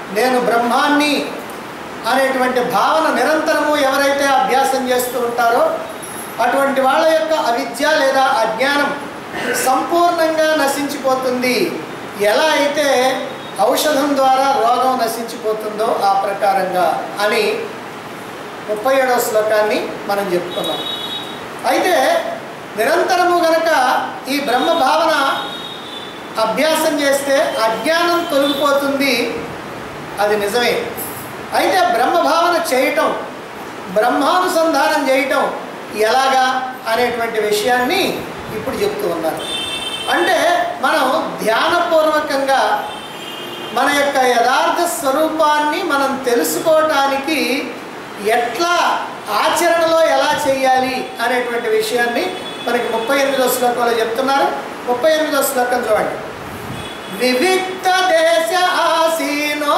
నేను బ్రహ్మాన్ని అనేటువంటి భావన నిరంతరము ఎవరైతే అభ్యాసం చేస్తూ ఉంటారో అటువంటి వాళ్ళ యొక్క అవిద్య లేదా అజ్ఞానం సంపూర్ణంగా నశించిపోతుంది ఎలా అయితే ఔషధం ద్వారా రోగం నశించిపోతుందో ఆ ప్రకారంగా అని ముప్పై ఏడవ శ్లోకాన్ని మనం చెప్పుకున్నాం అయితే నిరంతరము గనక ఈ బ్రహ్మ భావన అభ్యాసం చేస్తే అజ్ఞానం తొలగిపోతుంది అది నిజమే అయితే బ్రహ్మ భావన చేయటం బ్రహ్మానుసంధానం చేయటం ఎలాగా అనేటువంటి విషయాన్ని ఇప్పుడు చెప్తూ ఉన్నారు అంటే మనం ధ్యానపూర్వకంగా మన యొక్క యథార్థ స్వరూపాన్ని మనం తెలుసుకోవటానికి ఎట్లా ఆచరణలో ఎలా చేయాలి అనేటువంటి విషయాన్ని మనకి ముప్పై ఎనిమిదో శ్లోకంలో చెప్తున్నారు ముప్పై ఎనిమిదో శ్లోకం చూడండి వివిక్త దేశ ఆసీనో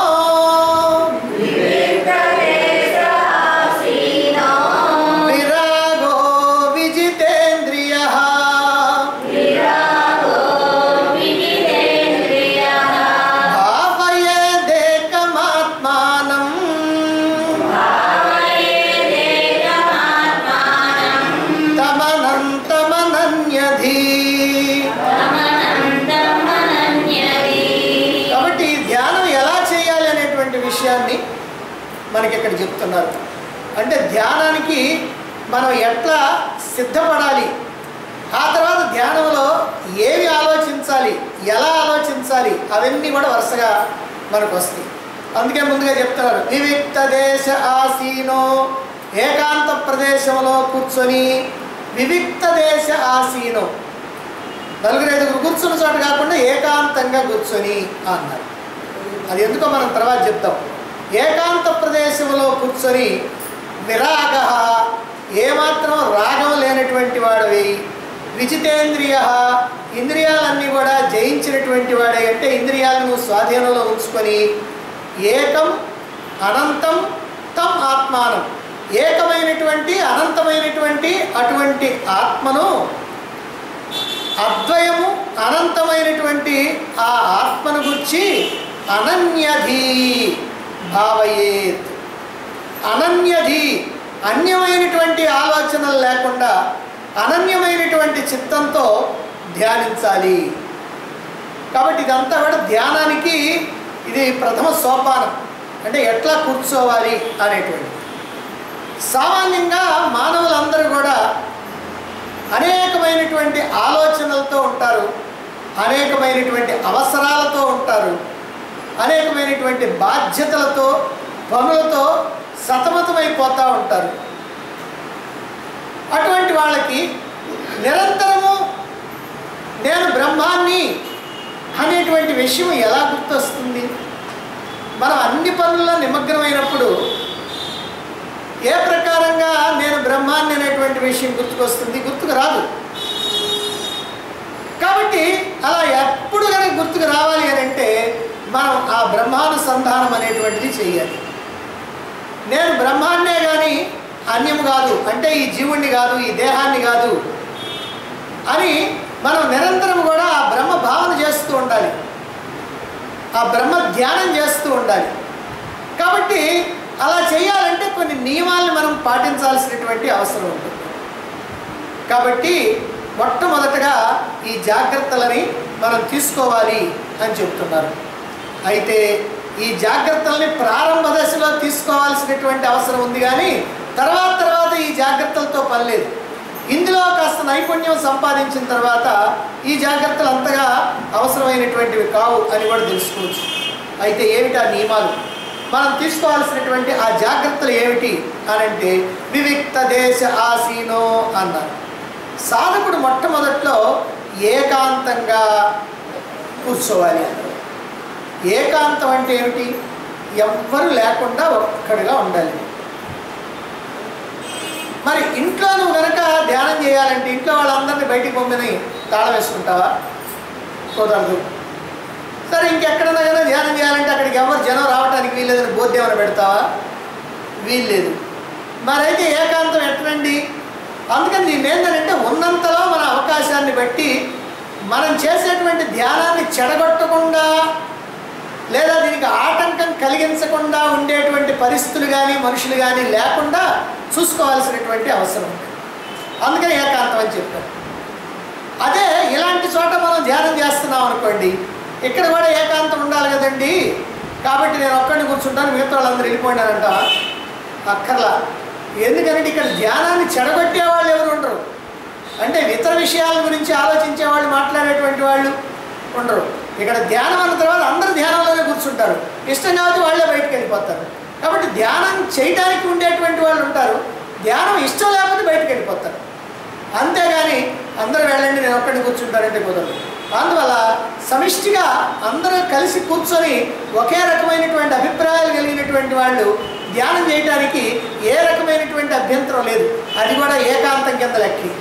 విరాగో విజితేంద్రియ భావయేదేకమాత్మానం తమనంతమనన్యధి కాబట్టి ధ్యానం ఎలా చేయాలి అనేటువంటి విషయాన్ని మనకి ఇక్కడ చెప్తున్నారు అంటే ధ్యానానికి మనం ఎట్లా సిద్ధపడాలి ఆ తర్వాత ధ్యానంలో ఏవి ఆలోచించాలి ఎలా ఆలోచించాలి అవన్నీ కూడా వరుసగా మనకు వస్తాయి అందుకే ముందుగా చెప్తున్నారు వివిక్త దేశ ఆసీనో ఏకాంత ప్రదేశంలో కూర్చొని వివిక్త దేశ ఆసీనో నలుగురు ఐదుగురు కూర్చున్న చోట కాకుండా ఏకాంతంగా కూర్చొని అన్నారు అది ఎందుకో మనం తర్వాత చెప్తాం ఏకాంత ప్రదేశంలో కూర్చొని విరాగ ఏమాత్రం రాగం లేనటువంటి వాడివి విజితేంద్రియ ఇంద్రియాలన్నీ కూడా జయించినటువంటి వాడే అంటే ఇంద్రియాలను నువ్వు స్వాధీనంలో ఉంచుకొని ఏకం అనంతం తం ఆత్మానం ఏకమైనటువంటి అనంతమైనటువంటి అటువంటి ఆత్మను అద్వయము అనంతమైనటువంటి ఆ ఆత్మను గురించి అనన్యధి భావయేత్ అనన్యధి అన్యమైనటువంటి ఆలోచనలు లేకుండా అనన్యమైనటువంటి చిత్తంతో ధ్యానించాలి కాబట్టి ఇదంతా కూడా ధ్యానానికి ఇది ప్రథమ సోపానం అంటే ఎట్లా కూర్చోవాలి అనేటువంటి సామాన్యంగా మానవులందరూ కూడా అనేకమైనటువంటి ఆలోచనలతో ఉంటారు అనేకమైనటువంటి అవసరాలతో ఉంటారు అనేకమైనటువంటి బాధ్యతలతో పనులతో సతమతమైపోతూ ఉంటారు అటువంటి వాళ్ళకి నిరంతరము నేను బ్రహ్మాన్ని అనేటువంటి విషయం ఎలా గుర్తొస్తుంది మనం అన్ని పనుల్లో నిమగ్నమైనప్పుడు ఏ ప్రకారంగా నేను బ్రహ్మాన్ని అనేటువంటి విషయం గుర్తుకొస్తుంది గుర్తుకు రాదు కాబట్టి అలా ఎప్పుడు కనుక గుర్తుకు రావాలి అని అంటే మనం ఆ బ్రహ్మానుసంధానం అనేటువంటిది చేయాలి నేను బ్రహ్మాన్నే కానీ అన్యము కాదు అంటే ఈ జీవుణ్ణి కాదు ఈ దేహాన్ని కాదు అని మనం నిరంతరం కూడా ఆ బ్రహ్మ భావన చేస్తూ ఉండాలి ఆ బ్రహ్మ ధ్యానం చేస్తూ ఉండాలి కాబట్టి అలా చేయాలంటే కొన్ని నియమాలను మనం పాటించాల్సినటువంటి అవసరం ఉంటుంది కాబట్టి మొట్టమొదటగా ఈ జాగ్రత్తలని మనం తీసుకోవాలి అని చెప్తున్నారు అయితే ఈ జాగ్రత్తల్ని ప్రారంభ దశలో తీసుకోవాల్సినటువంటి అవసరం ఉంది కానీ తర్వాత తర్వాత ఈ జాగ్రత్తలతో పని లేదు ఇందులో కాస్త నైపుణ్యం సంపాదించిన తర్వాత ఈ జాగ్రత్తలు అంతగా అవసరమైనటువంటివి కావు అని కూడా తెలుసుకోవచ్చు అయితే ఏమిటి ఆ నియమాలు మనం తీసుకోవాల్సినటువంటి ఆ జాగ్రత్తలు ఏమిటి అని అంటే వివిక్త దేశ ఆసీనో అన్నారు సాధకుడు మొట్టమొదట్లో ఏకాంతంగా కూర్చోవాలి అన్నారు ఏకాంతం అంటే ఏమిటి ఎవ్వరు లేకుండా ఒక్కడిగా ఉండాలి మరి ఇంట్లో నువ్వు కనుక ధ్యానం చేయాలంటే ఇంట్లో వాళ్ళందరినీ బయటికి పంపిని తాళం వేసుకుంటావా కుదరదు సరే ఇంకెక్కడన్నా కదా ధ్యానం చేయాలంటే అక్కడికి ఎవరు జనం రావడానికి వీల్లేదని బోధ ఏమైనా పెడతావా వీల్లేదు మరైతే ఏకాంతం ఎట్టనండి అందుకని దీన్ని ఏంటంటే ఉన్నంతలో మన అవకాశాన్ని బట్టి మనం చేసేటువంటి ధ్యానాన్ని చెడగొట్టకుండా లేదా దీనికి ఆటంకం కలిగి కలిగించకుండా ఉండేటువంటి పరిస్థితులు కానీ మనుషులు కానీ లేకుండా చూసుకోవాల్సినటువంటి అవసరం ఉంది అందుకని ఏకాంతం అని చెప్పారు అదే ఇలాంటి చోట మనం ధ్యానం చేస్తున్నాం అనుకోండి ఇక్కడ కూడా ఏకాంతం ఉండాలి కదండి కాబట్టి నేను ఒక్కడిని కూర్చుంటాను మిగతా వాళ్ళందరూ వెళ్ళిపోయినారంట అక్కర్లా ఎందుకంటే ఇక్కడ ధ్యానాన్ని చెడగొట్టే వాళ్ళు ఎవరు ఉండరు అంటే ఇతర విషయాల గురించి ఆలోచించే వాళ్ళు మాట్లాడేటువంటి వాళ్ళు ఉండరు ఇక్కడ ధ్యానం అన్న తర్వాత అందరూ ధ్యానంలోనే కూర్చుంటారు ఇష్టం కాబట్టి వాళ్ళే బయటకు వెళ్ళిపోతారు కాబట్టి ధ్యానం చేయడానికి ఉండేటువంటి వాళ్ళు ఉంటారు ధ్యానం ఇష్టం లేకపోతే బయటకు వెళ్ళిపోతారు అంతేగాని అందరూ వెళ్ళండి నేను ఒక్కడిని కూర్చుంటారంటే కుదరదు అందువల్ల సమిష్టిగా అందరూ కలిసి కూర్చొని ఒకే రకమైనటువంటి అభిప్రాయాలు కలిగినటువంటి వాళ్ళు ధ్యానం చేయడానికి ఏ రకమైనటువంటి అభ్యంతరం లేదు అది కూడా ఏకాంతం కింద లెక్కి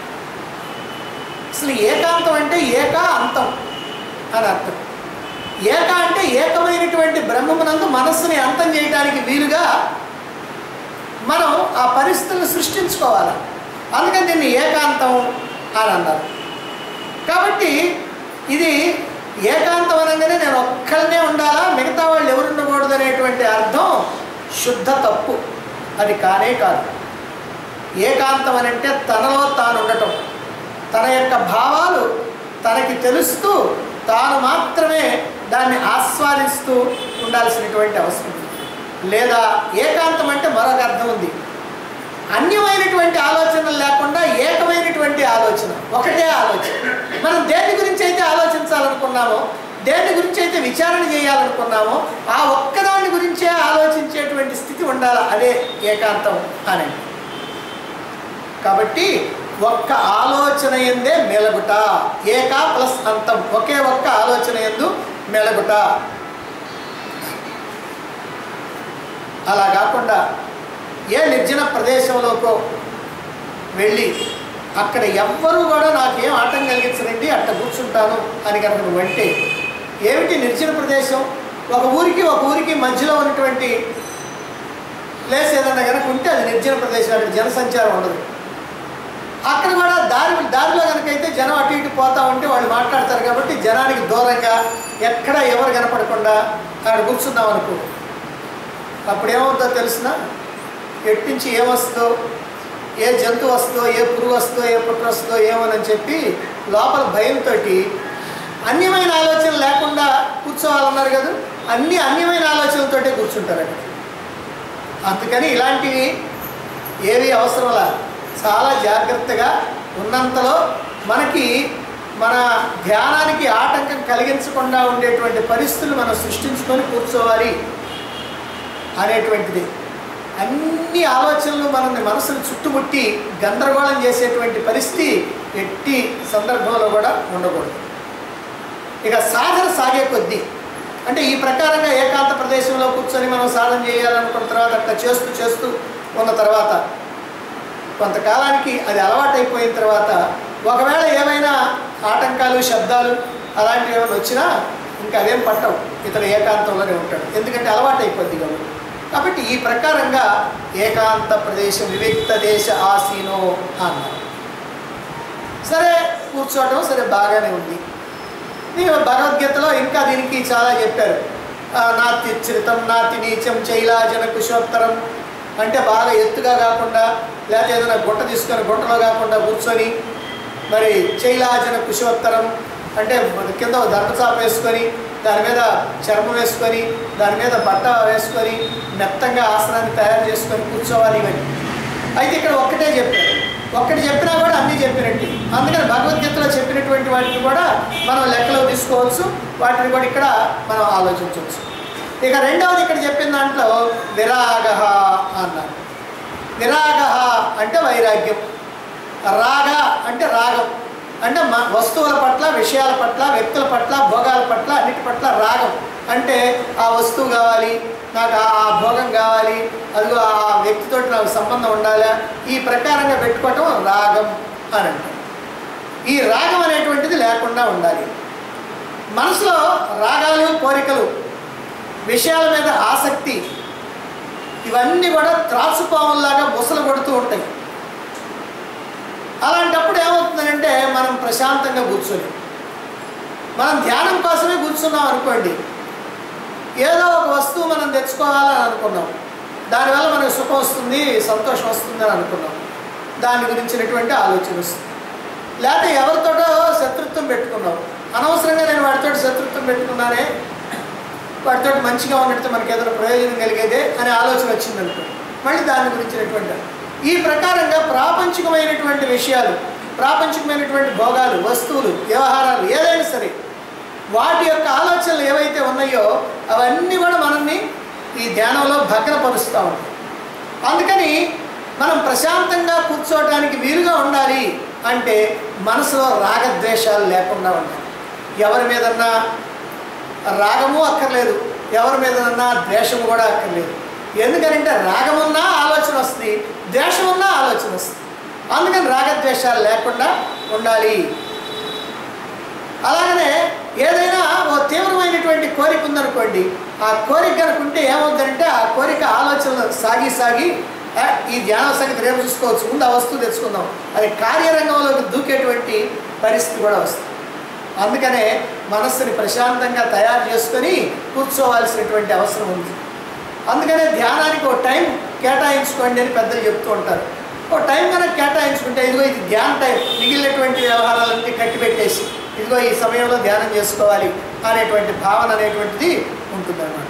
అసలు ఏకాంతం అంటే ఏకా అంతం అని అర్థం ఏక అంటే ఏకమైనటువంటి బ్రహ్మమునందు మనస్సుని అంతం చేయడానికి వీలుగా మనం ఆ పరిస్థితులను సృష్టించుకోవాలి అందుకని దీన్ని ఏకాంతం అని అన్నారు కాబట్టి ఇది ఏకాంతం అనగానే నేను ఒక్కళ్ళనే ఉండాలా మిగతా వాళ్ళు ఎవరు ఉండకూడదు అనేటువంటి అర్థం శుద్ధ తప్పు అది కానే కాదు ఏకాంతం అని అంటే తనలో తాను ఉండటం తన యొక్క భావాలు తనకి తెలుస్తూ తాను మాత్రమే దాన్ని ఆస్వాదిస్తూ ఉండాల్సినటువంటి అవసరం ఉంది. లేదా ఏకాంతం అంటే మరొక అర్థం ఉంది అన్యమైనటువంటి ఆలోచనలు లేకుండా ఏకమైనటువంటి ఆలోచన ఒకటే ఆలోచన మనం దేని గురించి అయితే ఆలోచించాలనుకున్నామో దేని గురించి అయితే విచారణ చేయాలనుకున్నామో ఆ ఒక్కదాని గురించే ఆలోచించేటువంటి స్థితి ఉండాలి అదే ఏకాంతం అని కాబట్టి ఒక్క ఆలోచన ఎందే మెలగుట ఏకా ప్లస్ అంతం ఒకే ఒక్క ఆలోచన ఎందు మెలగుట అలా కాకుండా ఏ నిర్జన ప్రదేశంలోకో వెళ్ళి అక్కడ ఎవ్వరూ కూడా నాకేం ఆటం కలిగించరండి అట్ట కూర్చుంటాను అని కనుక నువ్వు అంటే ఏమిటి నిర్జన ప్రదేశం ఒక ఊరికి ఒక ఊరికి మధ్యలో ఉన్నటువంటి ప్లేస్ ఏదన్నా కనుక ఉంటే అది నిర్జన ప్రదేశం అక్కడ జనసంచారం ఉండదు అక్కడ కూడా దారి దారిలో కనుకైతే జనం అటు ఇటు పోతా ఉంటే వాళ్ళు మాట్లాడతారు కాబట్టి జనానికి దూరంగా ఎక్కడ ఎవరు కనపడకుండా అక్కడ కూర్చున్నాం అనుకో అప్పుడు ఏమవుతుందో తెలిసిన ఎట్టించి ఏమొస్తుందో ఏ జంతువు వస్తుందో ఏ పురుగు వస్తుందో ఏ పుట్ర వస్తుందో ఏమోనని చెప్పి లోపల భయంతో అన్యమైన ఆలోచన లేకుండా కూర్చోవాలన్నారు కదా అన్ని అన్యమైన ఆలోచనలతోటే కూర్చుంటారు అక్కడ అందుకని ఇలాంటివి ఏవి అవసరంలా చాలా జాగ్రత్తగా ఉన్నంతలో మనకి మన ధ్యానానికి ఆటంకం కలిగించకుండా ఉండేటువంటి పరిస్థితులు మనం సృష్టించుకొని కూర్చోవాలి అనేటువంటిది అన్ని ఆలోచనలు మనల్ని మనసును చుట్టుముట్టి గందరగోళం చేసేటువంటి పరిస్థితి ఎట్టి సందర్భంలో కూడా ఉండకూడదు ఇక సాధన సాగే కొద్దీ అంటే ఈ ప్రకారంగా ఏకాంత ప్రదేశంలో కూర్చొని మనం సాధన చేయాలనుకున్న తర్వాత అట్లా చేస్తూ చేస్తూ ఉన్న తర్వాత కొంతకాలానికి అది అలవాటైపోయిన తర్వాత ఒకవేళ ఏమైనా ఆటంకాలు శబ్దాలు అలాంటివి ఏమైనా వచ్చినా ఇంకా అవేం పట్టవు ఇతను ఏకాంతంలోనే ఉంటాడు ఎందుకంటే అలవాటైపోద్ది కాబట్టి కాబట్టి ఈ ప్రకారంగా ఏకాంత ప్రదేశం వివిక్త దేశ ఆసీనో అన్నారు సరే కూర్చోవటం సరే బాగానే ఉంది నేను భగవద్గీతలో ఇంకా దీనికి చాలా చెప్పారు ఆ, నాతి చిరితం నాతి నీచం చైలాజన కుశోత్తరం అంటే బాగా ఎత్తుగా కాకుండా లేకపోతే ఏదైనా గుట్ట తీసుకొని గుట్టలో కాకుండా కూర్చొని మరి చైలాజన కుశోత్తరం అంటే కింద ఒక దర్భచాప వేసుకొని దాని మీద చర్మం వేసుకొని దాని మీద బట్ట వేసుకొని మెత్తంగా ఆసనాన్ని తయారు చేసుకొని కూర్చోవాలి ఇవన్నీ అయితే ఇక్కడ ఒక్కటే చెప్పారు ఒక్కటి చెప్పినా కూడా అన్నీ చెప్పినట్టు అందుకని భగవద్గీతలో చెప్పినటువంటి వాటిని కూడా మనం లెక్కలో తీసుకోవచ్చు వాటిని కూడా ఇక్కడ మనం ఆలోచించవచ్చు ఇక రెండవది ఇక్కడ చెప్పిన దాంట్లో విరాగ అన్నారు విరాగ అంటే వైరాగ్యం రాగ అంటే రాగం అంటే మా వస్తువుల పట్ల విషయాల పట్ల వ్యక్తుల పట్ల భోగాల పట్ల అన్నిటి పట్ల రాగం అంటే ఆ వస్తువు కావాలి నాకు ఆ ఆ భోగం కావాలి అదిగో ఆ వ్యక్తితో నాకు సంబంధం ఉండాలా ఈ ప్రకారంగా పెట్టుకోవటం రాగం అని అంటారు ఈ రాగం అనేటువంటిది లేకుండా ఉండాలి మనసులో రాగాలు కోరికలు విషయాల మీద ఆసక్తి ఇవన్నీ కూడా త్రాసుపాముల్లాగా బుసలు కొడుతూ ఉంటాయి అలాంటప్పుడు ఏమవుతుందంటే మనం ప్రశాంతంగా కూర్చొని మనం ధ్యానం కోసమే కూర్చున్నాం అనుకోండి ఏదో ఒక వస్తువు మనం తెచ్చుకోవాలని అనుకున్నాం దానివల్ల మనకు సుఖం వస్తుంది సంతోషం వస్తుంది అని అనుకున్నాం దాని గురించినటువంటి ఆలోచన వస్తుంది లేకపోతే ఎవరితోటో శత్రుత్వం పెట్టుకున్నాం అనవసరంగా నేను వాడితో శత్రుత్వం పెట్టుకున్నానే వాటితో మంచిగా ఉన్నట్టు మనకి ఏదైనా ప్రయోజనం కలిగేదే అనే ఆలోచన వచ్చింది అనుకో మళ్ళీ దాని గురించినటువంటి ఈ ప్రకారంగా ప్రాపంచికమైనటువంటి విషయాలు ప్రాపంచికమైనటువంటి భోగాలు వస్తువులు వ్యవహారాలు ఏదైనా సరే వాటి యొక్క ఆలోచనలు ఏవైతే ఉన్నాయో అవన్నీ కూడా మనల్ని ఈ ధ్యానంలో భగ్నపరుస్తూ ఉంటాయి అందుకని మనం ప్రశాంతంగా కూర్చోవడానికి వీలుగా ఉండాలి అంటే మనసులో రాగద్వేషాలు లేకుండా ఉండాలి ఎవరి మీదన్నా రాగము అక్కర్లేదు ఎవరి మీదన్నా ద్వేషము కూడా అక్కర్లేదు ఎందుకనంటే రాగమున్నా ఆలోచన వస్తుంది ద్వేషమున్నా ఆలోచన వస్తుంది అందుకని రాగద్వేషాలు లేకుండా ఉండాలి అలాగనే ఏదైనా ఓ తీవ్రమైనటువంటి కోరిక ఉందనుకోండి ఆ కోరిక కనుక ఉంటే ఏమవుతుందంటే ఆ కోరిక ఆలోచనలు సాగి సాగి "ఆ, ఈ ధ్యాన సంగతి రేపు చూసుకోవచ్చు ముందు ఆ వస్తువు తెచ్చుకుందాం అది కార్యరంగంలోకి దూకేటువంటి పరిస్థితి కూడా వస్తుంది అందుకనే మనస్సుని ప్రశాంతంగా తయారు చేసుకొని కూర్చోవాల్సినటువంటి అవసరం ఉంది అందుకనే ధ్యానానికి ఒక టైం కేటాయించుకోండి అని పెద్దలు చెప్తూ ఉంటారు ఒక టైం కనుక కేటాయించుకుంటే ఇదిగో ఇది ధ్యాన టైం మిగిలినటువంటి వ్యవహారాలన్నీ కట్టిపెట్టేసి ఇదిగో ఈ సమయంలో ధ్యానం చేసుకోవాలి అనేటువంటి భావన అనేటువంటిది ఉంటుందన్నమాట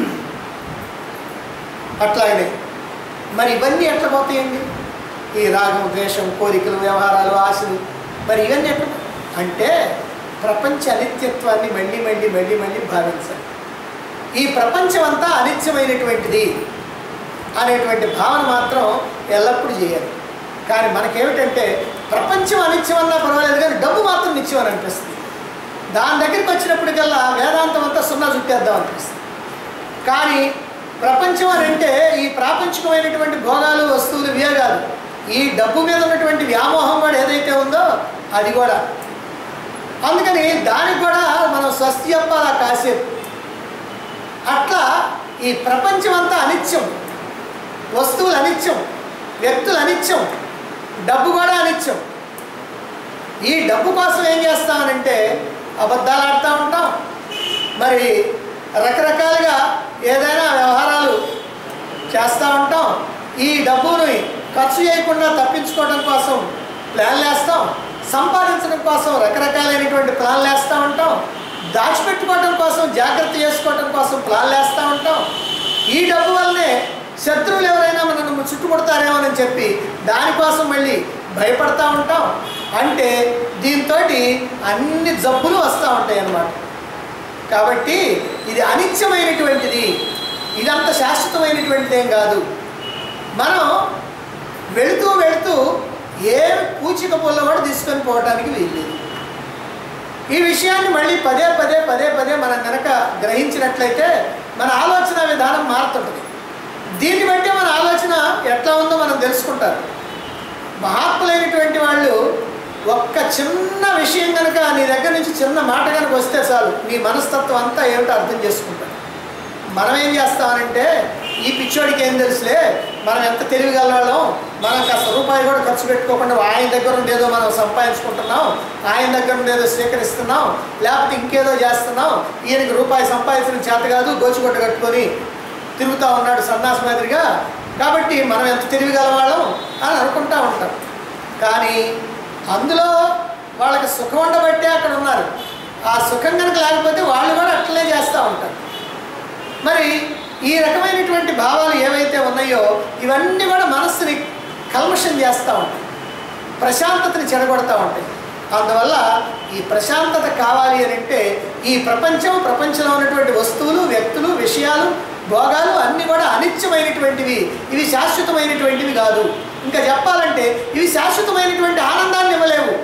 అట్లాగనే మరి ఇవన్నీ ఎట్లా పోతాయండి ఈ రాగం ద్వేషం కోరికలు వ్యవహారాలు ఆశలు మరి ఇవన్నీ ఎట్లా అంటే ప్రపంచ అనిత్యత్వాన్ని మళ్ళీ మళ్ళీ మళ్ళీ మళ్ళీ భావించాలి ఈ ప్రపంచం అంతా అనిత్యమైనటువంటిది అనేటువంటి భావన మాత్రం ఎల్లప్పుడూ చేయాలి కానీ మనకేమిటంటే ప్రపంచం అనిత్యం అన్నా పర్వాలేదు కానీ డబ్బు మాత్రం నిత్యం అని అనిపిస్తుంది దాని దగ్గరికి వచ్చినప్పటికల్లా వేదాంతం అంతా సున్నా చుట్టేద్దాం అనిపిస్తుంది కానీ ప్రపంచం అని అంటే ఈ ప్రాపంచికమైనటువంటి భోగాలు వస్తువులు ఇవే కాదు ఈ డబ్బు మీద ఉన్నటువంటి వ్యామోహం కూడా ఏదైతే ఉందో అది కూడా అందుకని దానికి కూడా మనం స్వస్తి చెప్పాలి ఆ కాసేపు అట్లా ఈ ప్రపంచం అంతా అనిత్యం వస్తువులు అనిత్యం వ్యక్తులు అనిత్యం డబ్బు కూడా అనిత్యం ఈ డబ్బు కోసం ఏం చేస్తామనంటే అబద్ధాలు ఆడుతూ ఉంటాం మరి రకరకాలుగా ఏదైనా వ్యవహారాలు చేస్తూ ఉంటాం ఈ డబ్బుని ఖర్చు చేయకుండా తప్పించుకోవడం కోసం ప్లాన్లు వేస్తాం సంపాదించడం కోసం రకరకాలైనటువంటి ప్లాన్లు వేస్తూ ఉంటాం దాచిపెట్టుకోవడం కోసం జాగ్రత్త చేసుకోవడం కోసం ప్లాన్లు వేస్తూ ఉంటాం ఈ డబ్బు వల్లనే శత్రువులు ఎవరైనా మనల్ని చుట్టుముడతారేమోనని చెప్పి దానికోసం మళ్ళీ భయపడతా ఉంటాం అంటే దీంతో అన్ని జబ్బులు వస్తూ ఉంటాయి అన్నమాట కాబట్టి ఇది అనిత్యమైనటువంటిది ఇదంత శాశ్వతమైనటువంటిది ఏం కాదు మనం వెళుతూ వెళుతూ ఏ పూచిక పుల్ల కూడా తీసుకొని పోవడానికి వీల్లేదు ఈ విషయాన్ని మళ్ళీ పదే పదే పదే పదే మనం కనుక గ్రహించినట్లయితే మన ఆలోచన విధానం మారుతుంటుంది దీన్ని బట్టి మన ఆలోచన ఎట్లా ఉందో మనం తెలుసుకుంటారు మహాత్ములైనటువంటి వాళ్ళు ఒక్క చిన్న విషయం కనుక నీ దగ్గర నుంచి చిన్న మాట కనుక వస్తే చాలు నీ మనస్తత్వం అంతా ఏమిటో అర్థం చేసుకుంటారు మనం ఏం చేస్తామనంటే ఈ పిచ్చోడికి ఏం తెలుసులే మనం ఎంత తెలివిగలవాళ్ళం మనం కాస్త రూపాయి కూడా ఖర్చు పెట్టుకోకుండా ఆయన దగ్గర నుండి ఏదో మనం సంపాదించుకుంటున్నాం ఆయన దగ్గర నుండి ఏదో స్వీకరిస్తున్నాం లేకపోతే ఇంకేదో చేస్తున్నాం ఈయనకి రూపాయి సంపాదించడం చేత కాదు గోచుకొట్ట కట్టుకొని తిరుగుతూ ఉన్నాడు సన్నాస మాదిరిగా కాబట్టి మనం ఎంత తెలివిగలవాళ్ళం అని అనుకుంటా ఉంటాం కానీ అందులో వాళ్ళకి సుఖం ఉండబట్టే అక్కడ ఉన్నారు ఆ సుఖం కనుక లేకపోతే వాళ్ళు కూడా అట్లనే చేస్తూ ఉంటారు మరి ఈ రకమైనటువంటి భావాలు ఏవైతే ఉన్నాయో ఇవన్నీ కూడా మనస్సుని కల్మషం చేస్తూ ఉంటాయి ప్రశాంతతని చెడగొడతా ఉంటాయి అందువల్ల ఈ ప్రశాంతత కావాలి అని అంటే ఈ ప్రపంచం ప్రపంచంలో ఉన్నటువంటి వస్తువులు వ్యక్తులు విషయాలు భోగాలు అన్నీ కూడా అనిత్యమైనటువంటివి ఇవి శాశ్వతమైనటువంటివి కాదు ఇంకా చెప్పాలంటే ఇవి శాశ్వతమైనటువంటి ఆనందాన్ని ఇవ్వలేవు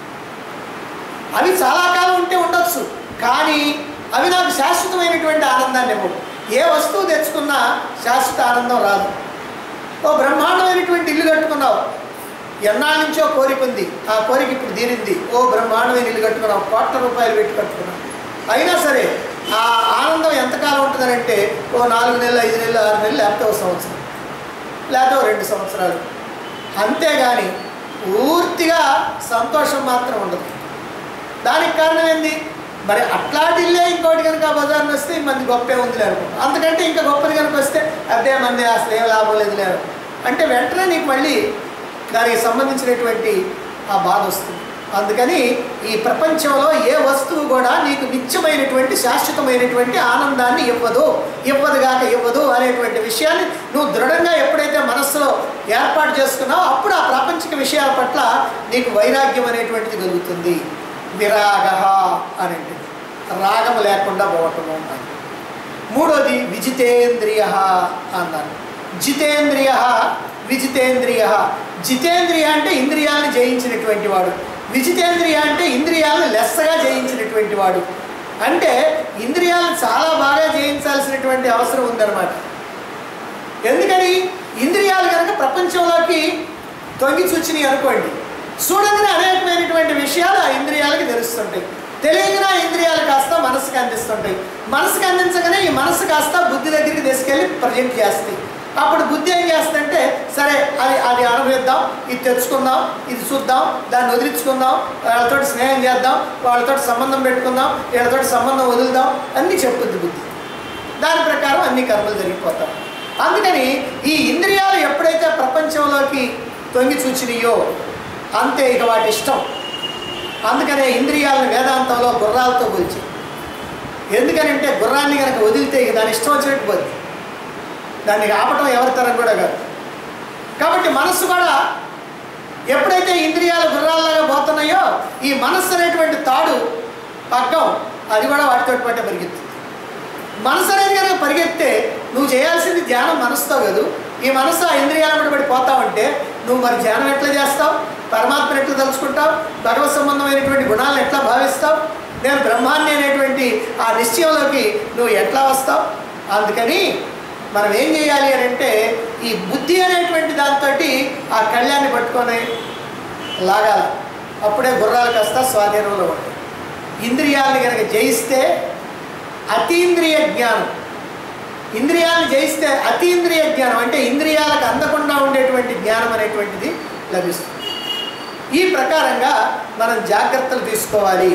అవి చాలా కాలం ఉంటే ఉండొచ్చు కానీ అవి నాకు శాశ్వతమైనటువంటి ఆనందాన్ని ఇవ్వవు ఏ వస్తువు తెచ్చుకున్నా శాశ్వత ఆనందం రాదు ఓ బ్రహ్మాండమైనటువంటి ఇల్లు కట్టుకున్నావు ఎన్నాళ్ళ నుంచో కోరిక ఉంది ఆ కోరిక ఇప్పుడు తీరింది ఓ బ్రహ్మాండమైన ఇల్లు కట్టుకున్నావు కోట్ల రూపాయలు పెట్టి కట్టుకున్నావు అయినా సరే ఆ ఆనందం ఎంతకాలం ఉంటుందనంటే ఓ నాలుగు నెలలు ఐదు నెలలు ఆరు నెలలు లేకపోతే ఒక సంవత్సరం లేకపోతే ఓ రెండు సంవత్సరాలు అంతేగాని పూర్తిగా సంతోషం మాత్రం ఉండదు దానికి కారణం ఏంది మరి అట్లాంటి ఇల్లే ఇంకోటి కనుక బజార్ని వస్తే మంది గొప్పే ఉంది లేరు అంతకంటే ఇంకా గొప్పది కనుక వస్తే అదే మంది అసలు ఏం లాభం లేదు లేరు అంటే వెంటనే నీకు మళ్ళీ దానికి సంబంధించినటువంటి ఆ బాధ వస్తుంది అందుకని ఈ ప్రపంచంలో ఏ వస్తువు కూడా నీకు నిత్యమైనటువంటి శాశ్వతమైనటువంటి ఆనందాన్ని ఇవ్వదు ఇవ్వదుగాక ఇవ్వదు అనేటువంటి విషయాన్ని నువ్వు దృఢంగా ఎప్పుడైతే మనస్సులో ఏర్పాటు చేసుకున్నావో అప్పుడు ఆ ప్రాపంచిక విషయాల పట్ల నీకు వైరాగ్యం అనేటువంటిది కలుగుతుంది విరాగ అనేది రాగము లేకుండా పోవటము అని మూడోది విజితేంద్రియ అన్నారు జితేంద్రియ విజితేంద్రియ జితేంద్రియ అంటే ఇంద్రియాలను జయించినటువంటి వాడు విజితేంద్రియ అంటే ఇంద్రియాలను లెస్సగా జయించినటువంటి వాడు అంటే ఇంద్రియాలను చాలా బాగా జయించాల్సినటువంటి అవసరం ఉందన్నమాట ఎందుకని ఇంద్రియాలు కనుక ప్రపంచంలోకి తొంగి చూచినాయి అనుకోండి చూడగానే అనేకమైనటువంటి విషయాలు ఆ ఇంద్రియాలకి తెలుస్తుంటాయి తెలియగానే ఆ ఇంద్రియాలు కాస్త మనసుకు అందిస్తుంటాయి మనసుకు అందించగానే ఈ మనసు కాస్త బుద్ధి దగ్గరికి తీసుకెళ్ళి ప్రజెంట్ చేస్తాయి అప్పుడు బుద్ధి ఏం చేస్తుందంటే సరే అది అది అనుభవిద్దాం ఇది తెచ్చుకుందాం ఇది చూద్దాం దాన్ని వదిలించుకుందాం వాళ్ళతో స్నేహం చేద్దాం వాళ్ళతో సంబంధం పెట్టుకుందాం వీళ్ళతో సంబంధం వదులుదాం అన్నీ చెప్పుద్ది బుద్ధి దాని ప్రకారం అన్ని కర్మలు జరిగిపోతాం అందుకని ఈ ఇంద్రియాలు ఎప్పుడైతే ప్రపంచంలోకి తొంగి చూచినాయో అంతే ఇక వాటి ఇష్టం అందుకనే ఇంద్రియాలను వేదాంతంలో గుర్రాలతో పోల్చి ఎందుకనంటే గుర్రాన్ని కనుక వదిలితే ఇక దాని ఇష్టం వచ్చినట్టు పోద్ది దాన్ని ఆపటం ఎవరి తరం కూడా కాదు కాబట్టి మనస్సు కూడా ఎప్పుడైతే ఇంద్రియాలు గుర్రాల్లాగా పోతున్నాయో ఈ మనస్సు అనేటువంటి తాడు పగ్గం అది కూడా వాటితో పాటే పరిగెత్తుతుంది మనసు అనేది కనుక పరిగెత్తే నువ్వు చేయాల్సింది ధ్యానం మనసుతో కాదు ఈ మనసు ఆ ఇంద్రియాల పడి పోతా ఉంటే నువ్వు మరి ధ్యానం ఎట్లా చేస్తావు పరమాత్మను ఎట్లా తలుచుకుంటావు భగవత్ సంబంధమైనటువంటి గుణాలను ఎట్లా భావిస్తావు నేను బ్రహ్మాన్ని అనేటువంటి ఆ నిశ్చయంలోకి నువ్వు ఎట్లా వస్తావు అందుకని మనం ఏం చేయాలి అని అంటే ఈ బుద్ధి అనేటువంటి దాంతో ఆ కళ్యాణ్ణి పట్టుకొని లాగాల అప్పుడే గుర్రాలు కాస్త స్వాధీనంలో ఉంటాయి ఇంద్రియాలను కనుక జయిస్తే అతీంద్రియ జ్ఞానం ఇంద్రియాలను జయిస్తే అతీంద్రియ జ్ఞానం అంటే ఇంద్రియాలకు అందకుండా ఉండేటువంటి జ్ఞానం అనేటువంటిది లభిస్తుంది ఈ ప్రకారంగా మనం జాగ్రత్తలు తీసుకోవాలి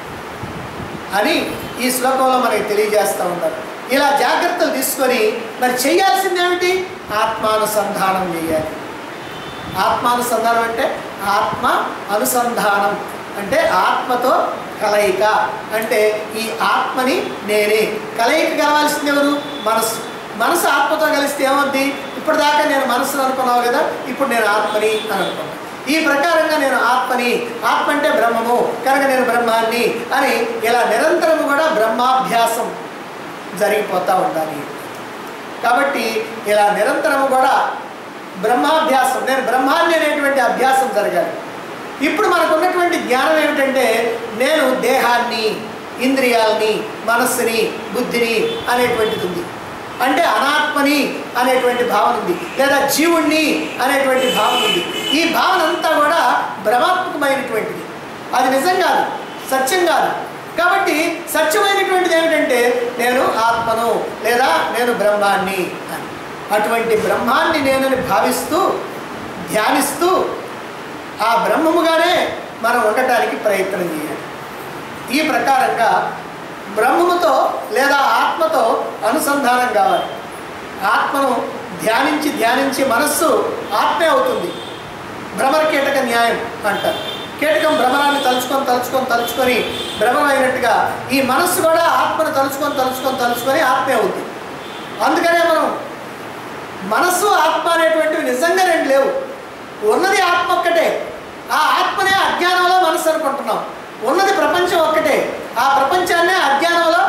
అని ఈ శ్లోకంలో మనకి తెలియజేస్తూ ఉన్నారు ఇలా జాగ్రత్తలు తీసుకొని మరి చేయాల్సింది ఏమిటి ఆత్మానుసంధానం చేయాలి ఆత్మానుసంధానం అంటే ఆత్మ అనుసంధానం అంటే ఆత్మతో కలయిక అంటే ఈ ఆత్మని నేనే కలయిక కావాల్సింది ఎవరు మనసు మనసు ఆత్మతో కలిస్తే ఏమవుద్ది ఇప్పటిదాకా నేను మనసును అనుకున్నావు కదా ఇప్పుడు నేను ఆత్మని అని అనుకున్నాను ఈ ప్రకారంగా నేను ఆత్మని ఆత్మ అంటే బ్రహ్మము కనుక నేను బ్రహ్మాన్ని అని ఇలా నిరంతరము కూడా బ్రహ్మాభ్యాసం జరిగిపోతూ ఉండాలి కాబట్టి ఇలా నిరంతరము కూడా బ్రహ్మాభ్యాసం నేను బ్రహ్మాన్ని అనేటువంటి అభ్యాసం జరగాలి ఇప్పుడు మనకు ఉన్నటువంటి జ్ఞానం ఏమిటంటే నేను దేహాన్ని ఇంద్రియాలని మనస్సుని బుద్ధిని అనేటువంటిది ఉంది అంటే అనాత్మని అనేటువంటి భావన ఉంది లేదా జీవుణ్ణి అనేటువంటి భావన ఉంది ఈ భావన అంతా కూడా భ్రమాత్మకమైనటువంటిది అది నిజం కాదు సత్యం కాదు కాబట్టి సత్యమైనటువంటిది ఏమిటంటే నేను ఆత్మను లేదా నేను బ్రహ్మాన్ని అని అటువంటి బ్రహ్మాన్ని నేనని భావిస్తూ ధ్యానిస్తూ ఆ బ్రహ్మముగానే మనం ఉండటానికి ప్రయత్నం చేయాలి ఈ ప్రకారంగా బ్రహ్మముతో లేదా ఆత్మతో అనుసంధానం కావాలి ఆత్మను ధ్యానించి ధ్యానించి మనస్సు ఆత్మే అవుతుంది భ్రమర కీటక న్యాయం అంటారు కీటకం భ్రమరాన్ని తలుచుకొని తలుచుకొని తలుచుకొని భ్రమమైనట్టుగా ఈ మనస్సు కూడా ఆత్మను తలుచుకొని తలుచుకొని తలుచుకొని ఆత్మే అవుతుంది అందుకనే మనం మనస్సు ఆత్మ అనేటువంటివి నిజంగా రెండు లేవు ఉన్నది ఆత్మ ఒక్కటే ఆ ఆత్మనే అజ్ఞానంలో మనస్సు అనుకుంటున్నాం ఉన్నది ప్రపంచం ఒక్కటే ఆ ప్రపంచాన్నే అజ్ఞానంలో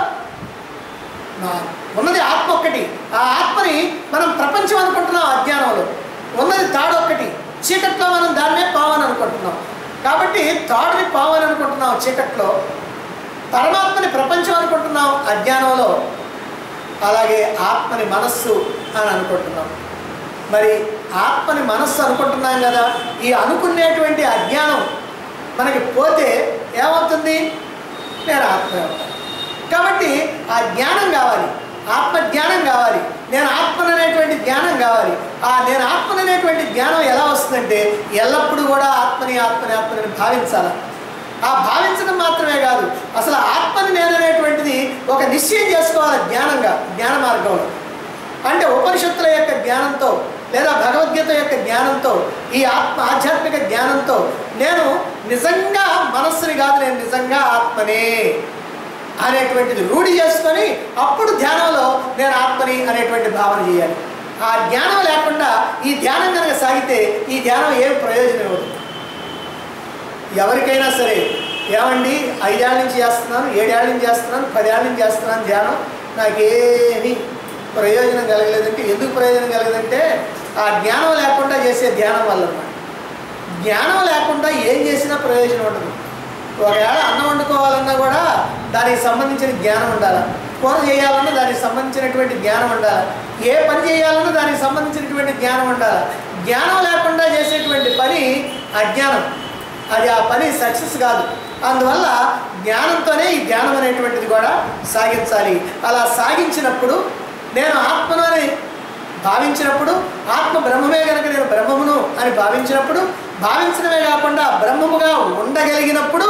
నా- ఉన్నది ఆత్మ ఒక్కటి ఆ ఆత్మని మనం ప్రపంచం అనుకుంటున్నాం అజ్ఞానంలో ఉన్నది తాడు ఒక్కటి చీకట్లో మనం దాన్నే పావని అనుకుంటున్నాం కాబట్టి తాడుని పావని అనుకుంటున్నాం చీకట్లో పరమాత్మని ప్రపంచం అనుకుంటున్నాం అజ్ఞానంలో అలాగే ఆత్మని మనస్సు అని అనుకుంటున్నాం మరి ఆత్మని మనస్సు అనుకుంటున్నాం కదా ఈ అనుకునేటువంటి అజ్ఞానం మనకి పోతే ఏమవుతుంది నేను ఆత్మ అవుతాను కాబట్టి ఆ జ్ఞానం కావాలి ఆత్మ జ్ఞానం కావాలి నేను ఆత్మననేటువంటి జ్ఞానం కావాలి ఆ నేను ఆత్మననేటువంటి జ్ఞానం ఎలా వస్తుందంటే ఎల్లప్పుడూ కూడా ఆత్మని ఆత్మని ఆత్మని భావించాలి ఆ భావించడం మాత్రమే కాదు అసలు ఆత్మని నేననేటువంటిది ఒక నిశ్చయం చేసుకోవాలి జ్ఞానంగా జ్ఞాన మార్గంలో అంటే ఉపనిషత్తుల యొక్క జ్ఞానంతో లేదా భగవద్గీత యొక్క జ్ఞానంతో ఈ ఆత్మ ఆధ్యాత్మిక జ్ఞానంతో నేను నిజంగా మనస్సుని కాదు నేను నిజంగా ఆత్మనే అనేటువంటిది రూఢి చేసుకొని అప్పుడు ధ్యానంలో నేను ఆత్మని అనేటువంటి భావన చేయాలి ఆ జ్ఞానం లేకుండా ఈ ధ్యానం కనుక సాగితే ఈ ధ్యానం ఏం ప్రయోజనం ఇవ్వదు ఎవరికైనా సరే ఏమండి ఐదేళ్ళ నుంచి చేస్తున్నాను ఏడేళ్ళ నుంచి చేస్తున్నాను పదేళ్ళ నుంచి చేస్తున్నాను ధ్యానం నాకేమీ ప్రయోజనం కలగలేదంటే ఎందుకు ప్రయోజనం కలగదంటే ఆ జ్ఞానం లేకుండా చేసే ధ్యానం వల్ల అన్నమాట జ్ఞానం లేకుండా ఏం చేసినా ప్రయోజనం ఉండదు ఒకవేళ అన్నం వండుకోవాలన్నా కూడా దానికి సంబంధించిన జ్ఞానం ఉండాలి కూర చేయాలన్నా దానికి సంబంధించినటువంటి జ్ఞానం ఉండాలి ఏ పని చేయాలన్నా దానికి సంబంధించినటువంటి జ్ఞానం ఉండాలి జ్ఞానం లేకుండా చేసేటువంటి పని అజ్ఞానం అది ఆ పని సక్సెస్ కాదు అందువల్ల జ్ఞానంతోనే ఈ ధ్యానం అనేటువంటిది కూడా సాగించాలి అలా సాగించినప్పుడు నేను ఆత్మను అని భావించినప్పుడు ఆత్మ బ్రహ్మమే కనుక నేను బ్రహ్మమును అని భావించినప్పుడు భావించడమే కాకుండా బ్రహ్మముగా ఉండగలిగినప్పుడు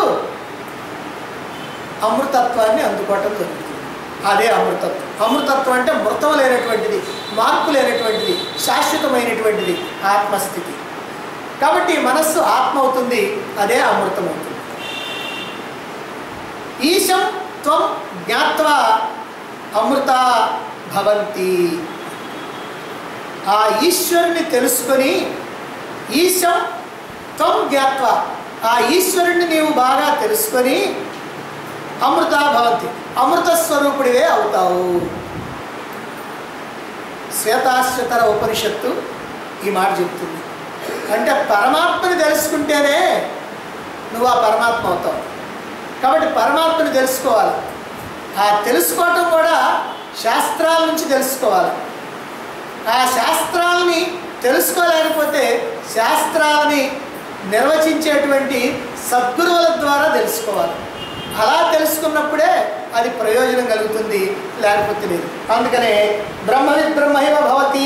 అమృతత్వాన్ని అందుకోవటం జరుగుతుంది అదే అమృతత్వం అమృతత్వం అంటే మృతం లేనటువంటిది మార్పు లేనటువంటిది శాశ్వతమైనటువంటిది ఆత్మస్థితి కాబట్టి మనస్సు ఆత్మ అవుతుంది అదే అమృతం అవుతుంది ఈశం త్వం జ్ఞాత్వా అమృత భవంతి ఆ ఈశ్వరుని తెలుసుకొని ఈశం త్వం జ్ఞాత్వ ఆ ఈశ్వరుణ్ణి నీవు బాగా తెలుసుకొని అమృత భవంతి అమృత స్వరూపుడివే అవుతావు శ్వేతాశ్వతర ఉపనిషత్తు ఈ మాట చెప్తుంది అంటే పరమాత్మని తెలుసుకుంటేనే నువ్వు ఆ పరమాత్మ అవుతావు కాబట్టి పరమాత్మని తెలుసుకోవాలి ఆ తెలుసుకోవటం కూడా శాస్త్రాల నుంచి తెలుసుకోవాలి ఆ శాస్త్రాలని తెలుసుకోలేకపోతే శాస్త్రాలని నిర్వచించేటువంటి సద్గురువుల ద్వారా తెలుసుకోవాలి అలా తెలుసుకున్నప్పుడే అది ప్రయోజనం కలుగుతుంది లేకపోతే లేదు అందుకనే బ్రహ్మవిద్ బ్రహ్మైవ భవతి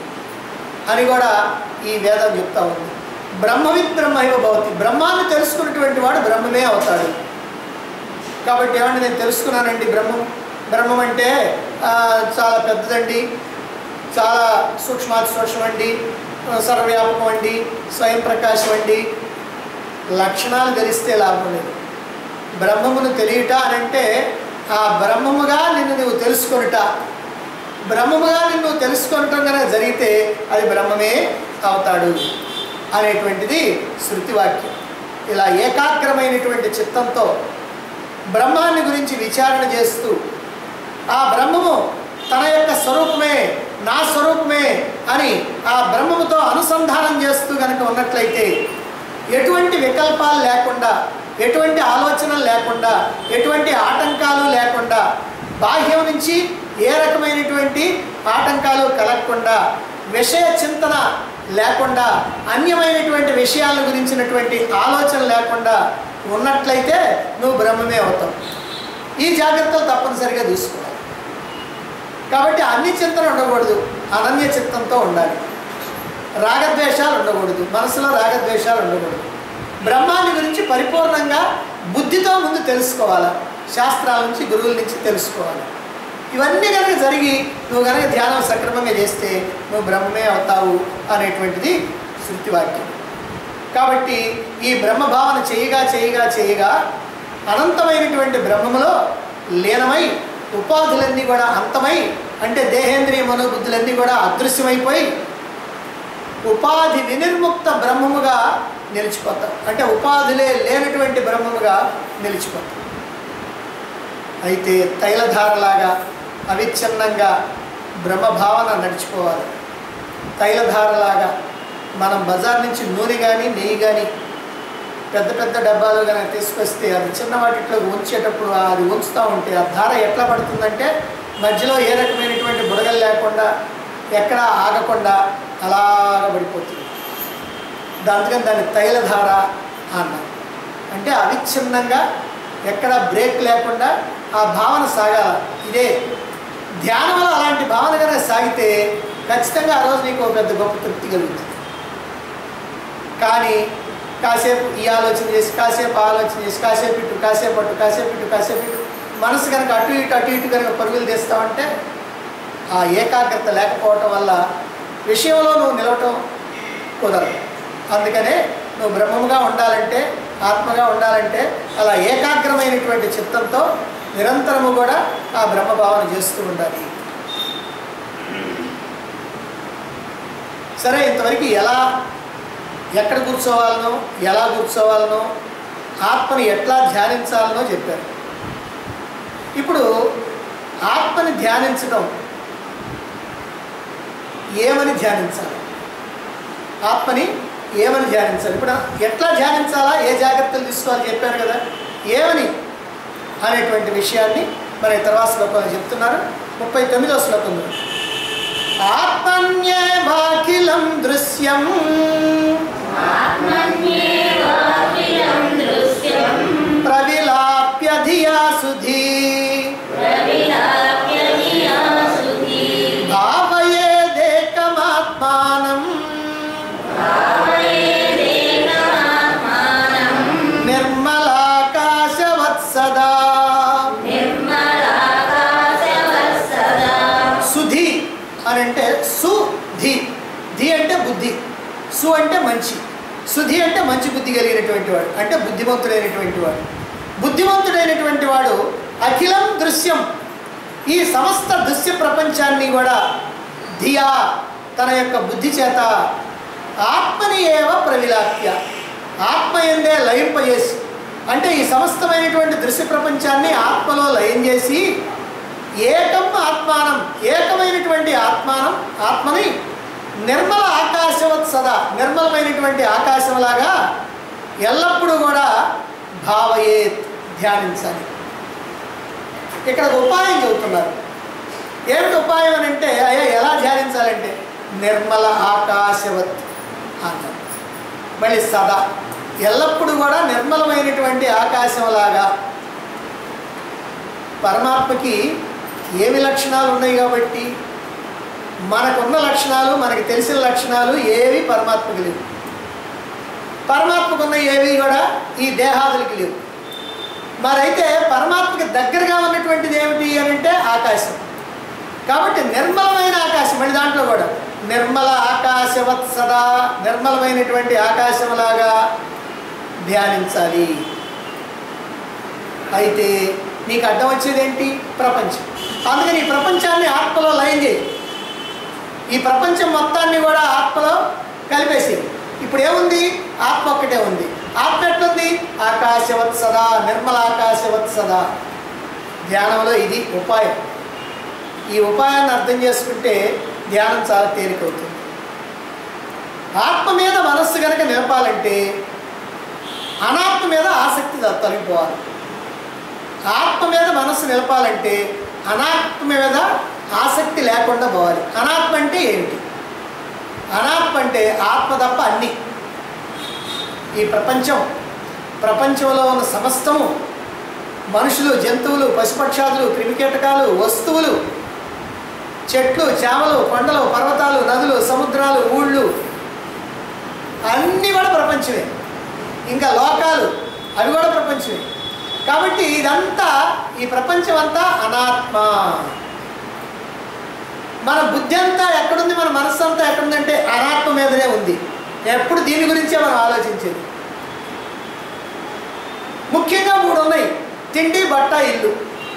అని కూడా ఈ వేదం చెప్తా ఉంది బ్రహ్మవిద్ బ్రహ్మైవ భవతి బ్రహ్మాన్ని తెలుసుకున్నటువంటి వాడు బ్రహ్మమే అవుతాడు కాబట్టి ఏమంటే నేను తెలుసుకున్నానండి బ్రహ్మం బ్రహ్మం అంటే ఆ, చాలా పెద్దదండి చాలా సూక్ష్మాతి సూక్ష్మం అండి ఆ, సర్వవ్యాపకం అండి స్వయం ప్రకాశం అండి లక్షణాలు తెలిస్తే లాభం లేదు బ్రహ్మమును తెలియట అనంటే ఆ బ్రహ్మముగా నిన్ను నువ్వు తెలుసుకొనుట బ్రహ్మముగా నిన్ను తెలుసుకొనటం కనుక జరిగితే అది బ్రహ్మమే అవుతాడు అనేటువంటిది శృతివాక్యం ఇలా ఏకాగ్రమైనటువంటి చిత్తంతో బ్రహ్మాన్ని గురించి విచారణ చేస్తూ ఆ బ్రహ్మము తన యొక్క స్వరూపమే నా స్వరూపమే అని ఆ బ్రహ్మముతో అనుసంధానం చేస్తూ కనుక ఉన్నట్లయితే ఎటువంటి వికల్పాలు లేకుండా ఎటువంటి ఆలోచనలు లేకుండా ఎటువంటి ఆటంకాలు లేకుండా బాహ్యం నుంచి ఏ రకమైనటువంటి ఆటంకాలు కలగకుండా విషయ చింతన లేకుండా అన్యమైనటువంటి విషయాల గురించినటువంటి ఆలోచన లేకుండా ఉన్నట్లయితే నువ్వు బ్రహ్మమే అవుతావు ఈ జాగ్రత్తలు తప్పనిసరిగా తీసుకోవాలి కాబట్టి అన్ని చింతన ఉండకూడదు అనన్య చిత్తంతో ఉండాలి రాగద్వేషాలు ఉండకూడదు మనసులో రాగద్వేషాలు ఉండకూడదు బ్రహ్మాన్ని గురించి పరిపూర్ణంగా బుద్ధితో ముందు తెలుసుకోవాలి శాస్త్రాల నుంచి గురువుల నుంచి తెలుసుకోవాలి ఇవన్నీ కనుక జరిగి నువ్వు కనుక ధ్యానం సక్రమంగా చేస్తే నువ్వు బ్రహ్మమే అవుతావు అనేటువంటిది శృతివాక్యం కాబట్టి ఈ బ్రహ్మ భావన చేయగా చేయగా చేయగా అనంతమైనటువంటి బ్రహ్మములో లీనమై ఉపాధులన్నీ కూడా అంతమై అంటే దేహేంద్రియ మనోబుద్ధులన్నీ కూడా అదృశ్యమైపోయి ఉపాధి వినిర్ముక్త బ్రహ్మముగా నిలిచిపోతాం అంటే ఉపాధులే లేనటువంటి బ్రహ్మముగా నిలిచిపోతాం అయితే తైలధారలాగా అవిచ్ఛిన్నంగా బ్రహ్మభావన నడిచిపోవాలి తైలధారలాగా మనం బజార్ నుంచి నూనె కానీ నెయ్యి కానీ పెద్ద పెద్ద డబ్బాలు కనుక తీసుకొస్తే అది చిన్న వాటిలో ఉంచేటప్పుడు అది ఉంచుతూ ఉంటే ఆ ధార ఎట్లా పడుతుందంటే మధ్యలో ఏ రకమైనటువంటి బుడగలు లేకుండా ఎక్కడ ఆగకుండా అలాగ పడిపోతుంది అందుకని దాన్ని తైలధార అన్నారు అంటే అవిచ్ఛిన్నంగా ఎక్కడ బ్రేక్ లేకుండా ఆ భావన సాగాల ఇదే ధ్యానంలో అలాంటి భావన కనుక సాగితే ఖచ్చితంగా ఆ రోజు నీకు ఒక పెద్ద గొప్ప తృప్తి కలుగుతుంది కానీ కాసేపు ఈ ఆలోచన చేసి కాసేపు ఆ ఆలోచన చేసి కాసేపు ఇటు కాసేపు అటు కాసేపు ఇటు కాసేపు ఇటు మనసు కనుక అటు ఇటు అటు ఇటు కనుక పరుగులు తీస్తామంటే ఆ ఏకాగ్రత లేకపోవటం వల్ల విషయంలో నువ్వు నిలవటం కుదరదు అందుకనే నువ్వు బ్రహ్మముగా ఉండాలంటే ఆత్మగా ఉండాలంటే అలా ఏకాగ్రమైనటువంటి చిత్తంతో నిరంతరము కూడా ఆ బ్రహ్మభావన చేస్తూ ఉండాలి సరే ఇంతవరకు ఎలా ఎక్కడ కూర్చోవాలనో ఎలా కూర్చోవాలనో ఆత్మని ఎట్లా ధ్యానించాలనో చెప్పారు ఇప్పుడు ఆత్మని ధ్యానించడం ఏమని ధ్యానించాలి ఆత్మని ఏమని ధ్యానించాలి ఇప్పుడు ఎట్లా ధ్యానించాలా ఏ జాగ్రత్తలు తీసుకోవాలి చెప్పారు కదా ఏమని అనేటువంటి విషయాన్ని మరి తర్వాత శ్లోకంలో చెప్తున్నారు ముప్పై తొమ్మిదో శ్లోకంలో ఆత్మన్యేవాఖిలం దృశ్యం ఆత్మన్యేవాఖిలం దృశ్యం ప్రవిలాప్య ధియా సుధీ ప్రవిలాప్య ధియా సుధీ భావయేదేకమాత్మానం భావయేదేకమాత్మానం నిర్మలాకాశవత్సదా నిర్మలాకాశవత్సదా సుధి అని అంటే సుధి ధి అంటే బుద్ధి సు అంటే మంచి సుధి అంటే మంచి బుద్ధి కలిగినటువంటి వాడు అంటే బుద్ధిమంతుడైనటువంటి వాడు బుద్ధిమంతుడైనటువంటి వాడు అఖిలం దృశ్యం ఈ సమస్త దృశ్య ప్రపంచాన్ని కూడా ధియా తన యొక్క బుద్ధి చేత ఆత్మని ఏవ ప్రవిలాప్య ఆత్మ ఎందే లయింపజేసి అంటే ఈ సమస్తమైనటువంటి దృశ్య ప్రపంచాన్ని ఆత్మలో లయం చేసి ఏకం ఆత్మానం ఏకమైనటువంటి ఆత్మానం ఆత్మని నిర్మల ఆకాశవత్ సదా నిర్మలమైనటువంటి ఆకాశంలాగా ఎల్లప్పుడూ కూడా భావయేత్ ధ్యానించాలి ఇక్కడ ఒక ఉపాయం చెబుతున్నారు ఏమిటి ఉపాయం అని అంటే అయ్యా ఎలా ధ్యానించాలంటే నిర్మల ఆకాశవత్ అన్నారు మళ్ళీ సదా ఎల్లప్పుడూ కూడా నిర్మలమైనటువంటి ఆకాశంలాగా పరమాత్మకి ఏమి లక్షణాలు ఉన్నాయి కాబట్టి మనకున్న లక్షణాలు మనకి తెలిసిన లక్షణాలు ఏవి పరమాత్మకి లేవు పరమాత్మకున్న ఏవి కూడా ఈ దేహాదులకి లేవు మరైతే పరమాత్మకి దగ్గరగా ఉన్నటువంటిది ఏమిటి అని అంటే ఆకాశం కాబట్టి నిర్మలమైన ఆకాశం మళ్ళీ దాంట్లో కూడా నిర్మల ఆకాశవత్ సదా నిర్మలమైనటువంటి ఆకాశంలాగా ధ్యానించాలి అయితే నీకు అడ్డం వచ్చేది ఏంటి ప్రపంచం అందుకని ఈ ప్రపంచాన్ని ఆత్మలో లయం చేయి ఈ ప్రపంచం మొత్తాన్ని కూడా ఆత్మలో కలిపేసి ఇప్పుడు ఏముంది ఆత్మ ఒక్కటే ఉంది ఆత్మ ఎట్లుంది ఆకాశవత్ సదా నిర్మల ఆకాశవత్ సదా ధ్యానంలో ఇది ఉపాయం ఈ ఉపాయాన్ని అర్థం చేసుకుంటే ధ్యానం చాలా తేలికవుతుంది ఆత్మ మీద మనస్సు కనుక నిలపాలంటే అనాత్మ మీద ఆసక్తి త- తొలగిపోవాలి ఆత్మ మీద మనస్సు నిలపాలంటే అనాత్మ మీద ఆసక్తి లేకుండా పోవాలి అనాత్మ అంటే ఏమిటి అనాత్మ అంటే ఆత్మ తప్ప అన్నీ ఈ ప్రపంచం ప్రపంచంలో ఉన్న సమస్తము మనుషులు జంతువులు పశుపక్షాదులు క్రిమికీటకాలు వస్తువులు చెట్లు చేమలు కొండలు పర్వతాలు నదులు సముద్రాలు ఊళ్ళు అన్నీ కూడా ప్రపంచమే ఇంకా లోకాలు అవి కూడా ప్రపంచమే కాబట్టి ఇదంతా ఈ ప్రపంచం అంతా అనాత్మ మన బుద్ధి అంతా ఎక్కడుంది మన మనస్సు అంతా ఎక్కడుందంటే అనాత్మ మీదనే ఉంది ఎప్పుడు దీని గురించే మనం ఆలోచించేది ముఖ్యంగా మూడు ఉన్నాయి తిండి బట్ట ఇల్లు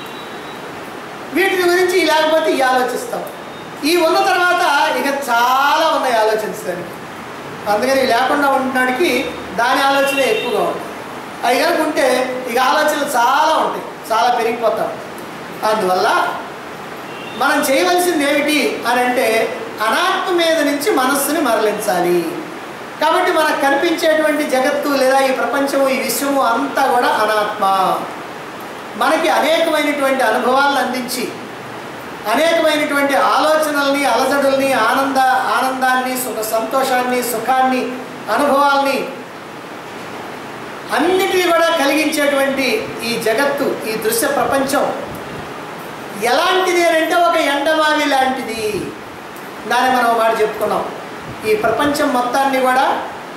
వీటి గురించి ఈ లేకపోతే ఈ ఆలోచిస్తాం ఈ ఉన్న తర్వాత ఇక చాలా ఉన్నాయి ఆలోచించడానికి అందుకని ఇవి లేకుండా ఉండడానికి దాని ఆలోచన ఎక్కువగా ఉంటుంది అవి కనుక ఉంటే ఇక ఆలోచనలు చాలా ఉంటాయి చాలా పెరిగిపోతాం అందువల్ల మనం చేయవలసింది ఏమిటి అని అంటే అనాత్మ మీద నుంచి మనస్సుని మరలించాలి కాబట్టి మనకు కనిపించేటువంటి జగత్తు లేదా ఈ ప్రపంచము ఈ విశ్వము అంతా కూడా అనాత్మ మనకి అనేకమైనటువంటి అనుభవాలను అందించి అనేకమైనటువంటి ఆలోచనల్ని అలజడుల్ని ఆనంద ఆనందాన్ని సుఖ సంతోషాన్ని సుఖాన్ని అనుభవాల్ని అన్నిటినీ కూడా కలిగించేటువంటి ఈ జగత్తు ఈ దృశ్య ప్రపంచం ఎలాంటిది అని అంటే ఒక ఎండమావి లాంటిది దాన్ని మనం ఒక మాట చెప్పుకున్నాం ఈ ప్రపంచం మొత్తాన్ని కూడా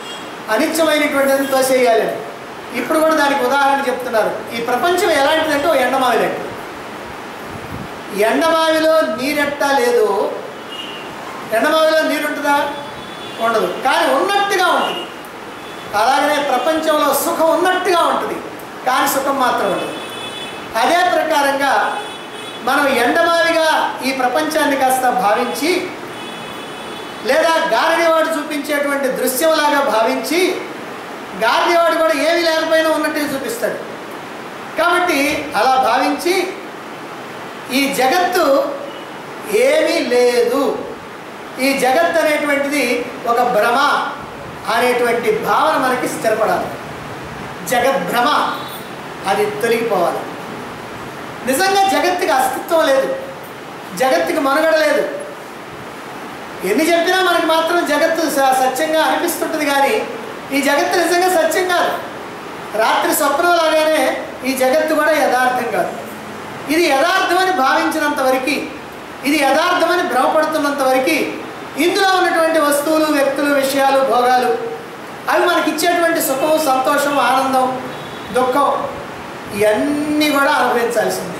అనిత్యమైనటువంటిది తోసేయాలని ఇప్పుడు కూడా దానికి ఉదాహరణ చెప్తున్నారు ఈ ప్రపంచం ఎలాంటిదంటే ఓ ఎండమావి లాంటిది ఎండమావిలో నీరెట్టా లేదు ఎండమావిలో నీరు ఉంటుందా ఉండదు కానీ ఉన్నట్టుగా ఉంటుంది అలాగనే ప్రపంచంలో సుఖం ఉన్నట్టుగా ఉంటుంది కానీ సుఖం మాత్రం ఉండదు అదే ప్రకారంగా మనం ఎండమావిగా ఈ ప్రపంచాన్ని కాస్త భావించి లేదా గారడివాడు చూపించేటువంటి దృశ్యంలాగా భావించి గారడివాడు కూడా ఏమీ లేకపోయినా ఉన్నట్టుగా చూపిస్తాడు కాబట్టి అలా భావించి ఈ జగత్తు ఏమీ లేదు ఈ జగత్ అనేటువంటిది ఒక భ్రమ అనేటువంటి భావన మనకి స్థిరపడాలి జగద్భ్రమ అది తొలగిపోవాలి నిజంగా జగత్తుకి అస్తిత్వం లేదు జగత్తుకి మనుగడ లేదు ఎన్ని చెప్పినా మనకి మాత్రం జగత్తు స- సత్యంగా అనిపిస్తుంటుంది కానీ ఈ జగత్తు నిజంగా సత్యం కాదు రాత్రి స్వప్నం లాగానే ఈ జగత్తు కూడా యథార్థం కాదు ఇది యథార్థమని భావించినంత వరకు ఇది యథార్థమని భ్రమపడుతున్నంత వరకు ఇందులో ఉన్నటువంటి వస్తువులు వ్యక్తులు విషయాలు భోగాలు అవి మనకి ఇచ్చేటువంటి సుఖం సంతోషం ఆనందం దుఃఖం ఇవన్నీ కూడా అనుభవించాల్సిందే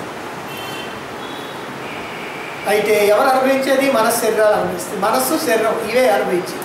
అయితే ఎవరు అనుభవించేది మన శరీరాలు అనుభవిస్తుంది మనస్సు శరీరం ఇవే అనుభవించేది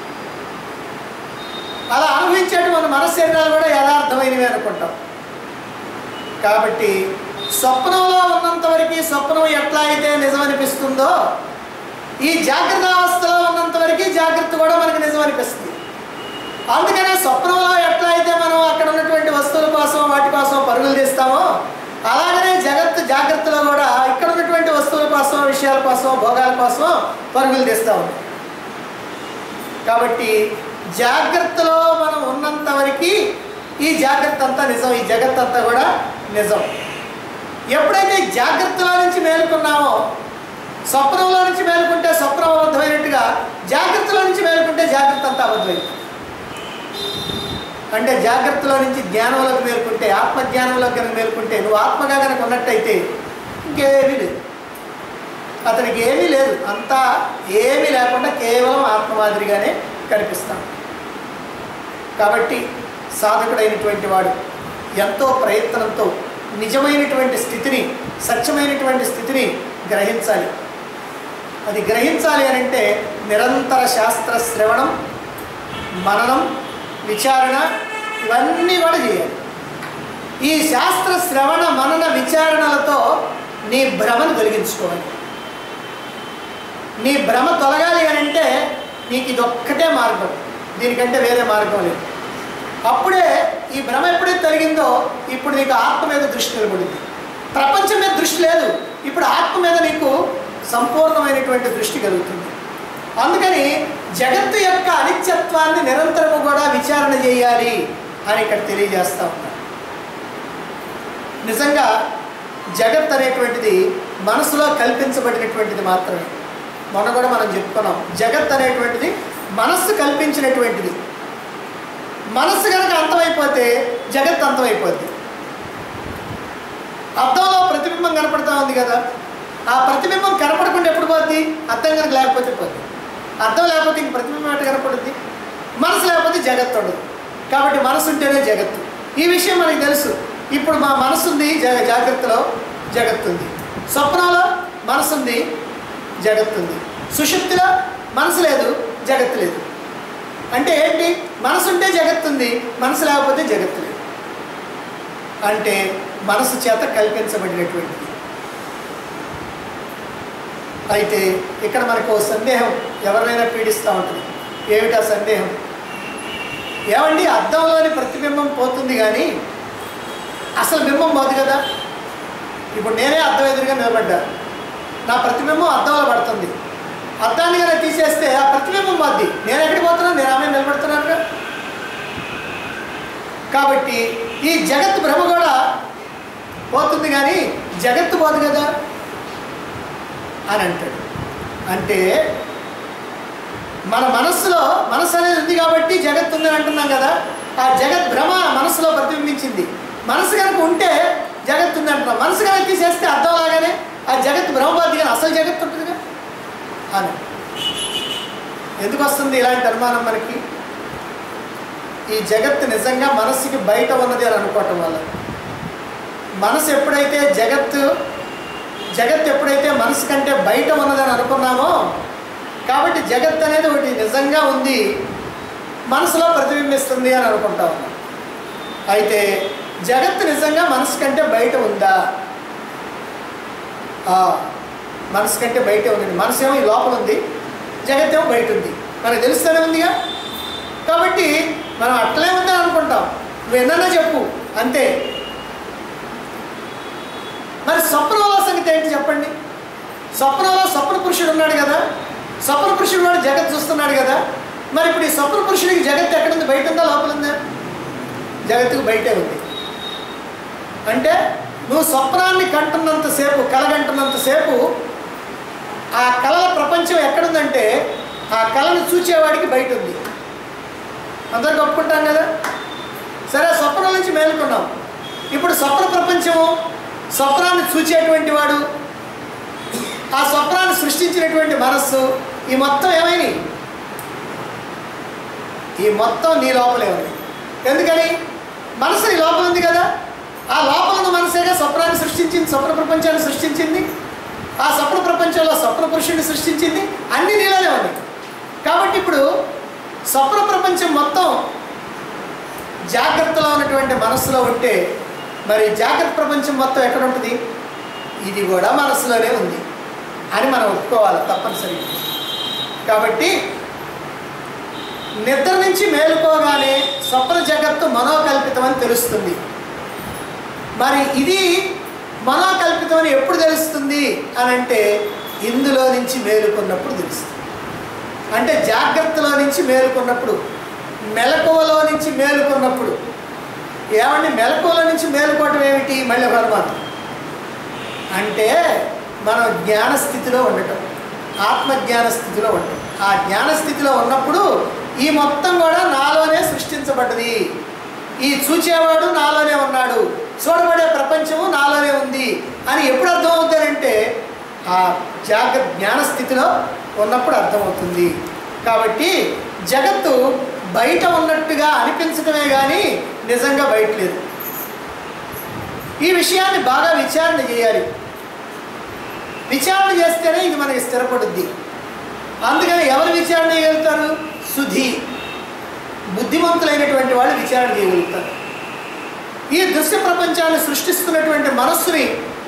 అలా అనుభవించేటి మన మన శరీరాలు కూడా యథార్థమైనవి అనుకుంటాం కాబట్టి స్వప్నంలో ఉన్నంత వరకు స్వప్నం ఎట్లా అయితే నిజమనిపిస్తుందో ఈ జాగ్రత్త అవస్థలో ఉన్నంత వరకు జాగ్రత్త కూడా మనకి నిజమనిపిస్తుంది అందుకనే స్వప్నంలో ఎట్లా అయితే మనం అక్కడ ఉన్నటువంటి వస్తువుల కోసం వాటి కోసం పరుగులు తీస్తామో అలాగనే జగత్తు జాగ్రత్తలో కూడా ఇక్కడ ఉన్నటువంటి వస్తువుల కోసం విషయాల కోసం భోగాల కోసం పరుగులు తీస్తూ ఉంటాం కాబట్టి జాగ్రత్తలో మనం ఉన్నంత వరకు ఈ జాగ్రత్త అంతా నిజం ఈ జగత్ అంతా కూడా నిజం ఎప్పుడైతే జాగ్రత్తలో నుంచి మేలుకున్నామో స్వప్నంలో నుంచి మేలుకుంటే స్వప్నం అబద్ధమైనట్టుగా జాగ్రత్తలో నుంచి మేలుకుంటే జాగ్రత్త అంతా అబద్ధమైంది అంటే జాగ్రత్తలో నుంచి జ్ఞానంలోకి మేలుకుంటే ఆత్మజ్ఞానంలోకి కనుక మేలుకుంటే నువ్వు ఆత్మగా కనుక ఉన్నట్టయితే ఇంకేమీ లేదు అతనికి ఏమీ లేదు అంతా ఏమీ లేకుండా కేవలం ఆత్మ మాదిరిగానే కనిపిస్తాం కాబట్టి సాధకుడైనటువంటి వాడు ఎంతో ప్రయత్నంతో నిజమైనటువంటి స్థితిని సత్యమైనటువంటి స్థితిని గ్రహించాలి అది గ్రహించాలి అని అంటే నిరంతర శాస్త్ర శ్రవణం మననం విచారణ ఇవన్నీ కూడా చేయాలి ఈ శాస్త్ర శ్రవణ మనన విచారణలతో నీ భ్రమను తొలగించుకోవాలి నీ భ్రమ తొలగాలి అని అంటే నీకు ఇదొక్కటే మార్గం దీనికంటే వేరే మార్గం లేదు అప్పుడే ఈ భ్రమ ఎప్పుడైతే తొలగిందో ఇప్పుడు నీకు ఆత్మ మీద దృష్టి నిలబడింది ప్రపంచం మీద దృష్టి లేదు ఇప్పుడు ఆత్మ మీద నీకు సంపూర్ణమైనటువంటి దృష్టి కలుగుతుంది అందుకని జగత్తు యొక్క అనిత్యత్వాన్ని నిరంతరము కూడా విచారణ చేయాలి అని ఇక్కడ తెలియజేస్తా ఉన్నారు నిజంగా జగత్ అనేటువంటిది మనసులో కల్పించబడినటువంటిది మాత్రమే మొన్న కూడా మనం చెప్పుకున్నాం జగత్ అనేటువంటిది మనస్సు కల్పించినటువంటిది మనస్సు కనుక అంతమైపోతే జగత్ అంతమైపోద్ది అద్దంలో ప్రతిబింబం కనపడతా ఉంది కదా ఆ ప్రతిబింబం కనపడకుండా ఎప్పుడు పోద్ది అద్దం కనుక లేకపోతే పోద్ది అద్దం లేకపోతే ఇంక ప్రతిబింబం ఎట్లా కనపడుద్ది మనసు లేకపోతే జగత్తు ఉండదు కాబట్టి మనసు ఉంటేనే జగత్తు ఈ విషయం మనకి తెలుసు ఇప్పుడు మా మనసు ఉంది జగ జాగ్రత్తలో జగత్తు ఉంది స్వప్నంలో మనసు ఉంది జగత్తు ఉంది సుషుప్తిలో మనసు లేదు జగత్తు లేదు అంటే ఏంటి మనసు ఉంటే జగత్తు ఉంది మనసు లేకపోతే జగత్తు లేదు అంటే మనసు చేత కల్పించబడినటువంటిది అయితే ఇక్కడ మనకు ఓ సందేహం ఎవరినైనా పీడిస్తూ ఉంటుంది ఏమిటా సందేహం ఏమండి అద్దంలోని ప్రతిబింబం పోతుంది కానీ అసలు బింబం పోదు కదా ఇప్పుడు నేనే అద్దం ఎదురుగా నిలబడ్డా నా ప్రతిబింబం అద్దంలో పడుతుంది అద్దాన్ని కనుక తీసేస్తే ఆ ప్రతిబింబం పోద్ది నేను ఎక్కడికి పోతున్నాను నేను ఆమె నిలబడుతున్నానుగా కాబట్టి ఈ జగత్ భ్రమ కూడా పోతుంది కానీ జగత్తు పోదు కదా అని అంటాడు అంటే మన మనస్సులో మనస్సు అనేది ఉంది కాబట్టి జగత్తు ఉందని అంటున్నాం కదా ఆ జగత్ భ్రమ మనసులో ప్రతిబింబించింది మనసు కనుక ఉంటే జగత్తు ఉంది అంటున్నాం మనసు కనుక తీసేస్తే అర్థం లాగానే ఆ జగత్ భ్రమపోద్ది కానీ అసలు జగత్తు ఉంటుందిగా అని ఎందుకు వస్తుంది ఇలాంటి అనుమానం మనకి ఈ జగత్తు నిజంగా మనస్సుకి బయట ఉన్నది అని అనుకోవటం వల్ల మనసు ఎప్పుడైతే జగత్తు జగత్ ఎప్పుడైతే మనసు కంటే బయట ఉన్నదని అనుకున్నామో కాబట్టి జగత్ అనేది ఒకటి నిజంగా ఉంది మనసులో ప్రతిబింబిస్తుంది అని అనుకుంటా ఉన్నాం అయితే జగత్తు నిజంగా మనసు కంటే బయట ఉందా ఆ, మనసు కంటే బయటే ఉంది మనసు ఏమో ఈ లోపల ఉంది జగత్ ఏమో బయట ఉంది మనకు తెలుస్తూనే ఉందిగా కాబట్టి మనం అట్లే ఉందని అనుకుంటాం నువ్వు ఎన్నన్నా చెప్పు అంతే మరి స్వప్నంలో సంగతి ఏంటి చెప్పండి స్వప్నంలో స్వప్న పురుషుడు ఉన్నాడు కదా స్వప్న పురుషుడు వాడు జగత్ చూస్తున్నాడు కదా మరి ఇప్పుడు ఈ స్వప్న పురుషుడికి జగత్ ఎక్కడుంది బయట ఉందా లోపల ఉందా జగత్తుకు బయటే ఉంది అంటే నువ్వు స్వప్నాన్ని కంటున్నంతసేపు కలగంటున్నంతసేపు ఆ కళల ప్రపంచం ఎక్కడుందంటే ఆ కళను చూచేవాడికి బయట ఉంది అందరికి ఒప్పుకుంటాం కదా సరే స్వప్నం నుంచి మేలుకున్నాం ఇప్పుడు స్వప్న ప్రపంచము స్వప్నాన్ని చూచేటువంటి వాడు ఆ స్వప్నాన్ని సృష్టించినటువంటి మనస్సు ఈ మొత్తం ఏమైనాయి ఈ మొత్తం నీ లోపలే ఉంది ఎందుకని మనసు నీ లోపల ఉంది కదా ఆ లోపల ఉన్న మనసేగా స్వప్నాన్ని సృష్టించింది స్వప్న ప్రపంచాన్ని సృష్టించింది ఆ స్వప్న ప్రపంచంలో స్వప్న పురుషుడిని సృష్టించింది అన్ని నీలోనే ఉన్నాయి కాబట్టి ఇప్పుడు స్వప్న ప్రపంచం మొత్తం జాగ్రత్తలో ఉన్నటువంటి మనస్సులో ఉంటే మరి జాగ్రత్త ప్రపంచం మొత్తం ఎక్కడ ఉంటుంది ఇది కూడా మనస్సులోనే ఉంది అని మనం ఒప్పుకోవాలి తప్పనిసరిగా కాబట్టి నిద్ర నుంచి మేలుకోగానే స్వప్న జగత్తు మనోకల్పితం అని తెలుస్తుంది మరి ఇది మనోకల్పితం అని ఎప్పుడు తెలుస్తుంది అని అంటే ఇందులో నుంచి మేలుకున్నప్పుడు తెలుస్తుంది అంటే జాగ్రత్తలో నుంచి మేలుకున్నప్పుడు మెలకువలో నుంచి మేలుకున్నప్పుడు ఏమండి మెలకువలో నుంచి మేలుకోవటం ఏమిటి మళ్ళీ ఒక అనుమానం అంటే మనం జ్ఞానస్థితిలో ఉండటం ఆత్మజ్ఞాన స్థితిలో ఉండటం ఆ జ్ఞాన స్థితిలో ఉన్నప్పుడు ఈ మొత్తం కూడా నాలోనే సృష్టించబడ్డది ఈ చూచేవాడు నాలోనే ఉన్నాడు చూడబడే ప్రపంచము నాలోనే ఉంది అని ఎప్పుడు అర్థమవుతారంటే ఆ జాగ్రత్త జ్ఞాన స్థితిలో ఉన్నప్పుడు అర్థమవుతుంది కాబట్టి జగత్తు బయట ఉన్నట్టుగా అనిపించడమే కానీ నిజంగా బయట లేదు ఈ విషయాన్ని బాగా విచారణ చేయాలి విచారణ చేస్తేనే ఇది మనకి స్థిరపడుద్ది అందుకని ఎవరు విచారణ చేయగలుగుతారు సుధి బుద్ధిమంతులైనటువంటి వాళ్ళు విచారణ చేయగలుగుతారు ఈ దృశ్య ప్రపంచాన్ని సృష్టిస్తున్నటువంటి మనస్సుని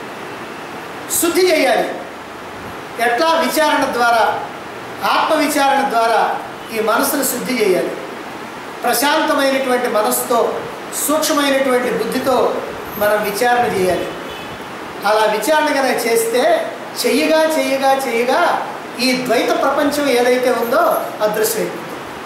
శుద్ధి చేయాలి ఎట్లా విచారణ ద్వారా ఆత్మ విచారణ ద్వారా ఈ మనసును శుద్ధి చేయాలి ప్రశాంతమైనటువంటి మనసుతో సూక్ష్మమైనటువంటి బుద్ధితో మనం విచారణ చేయాలి అలా విచారణ కనుక చేస్తే చెయ్యగా చెయ్యగా చెయ్యగా ఈ ద్వైత ప్రపంచం ఏదైతే ఉందో అదృశ్యమైపోతుంది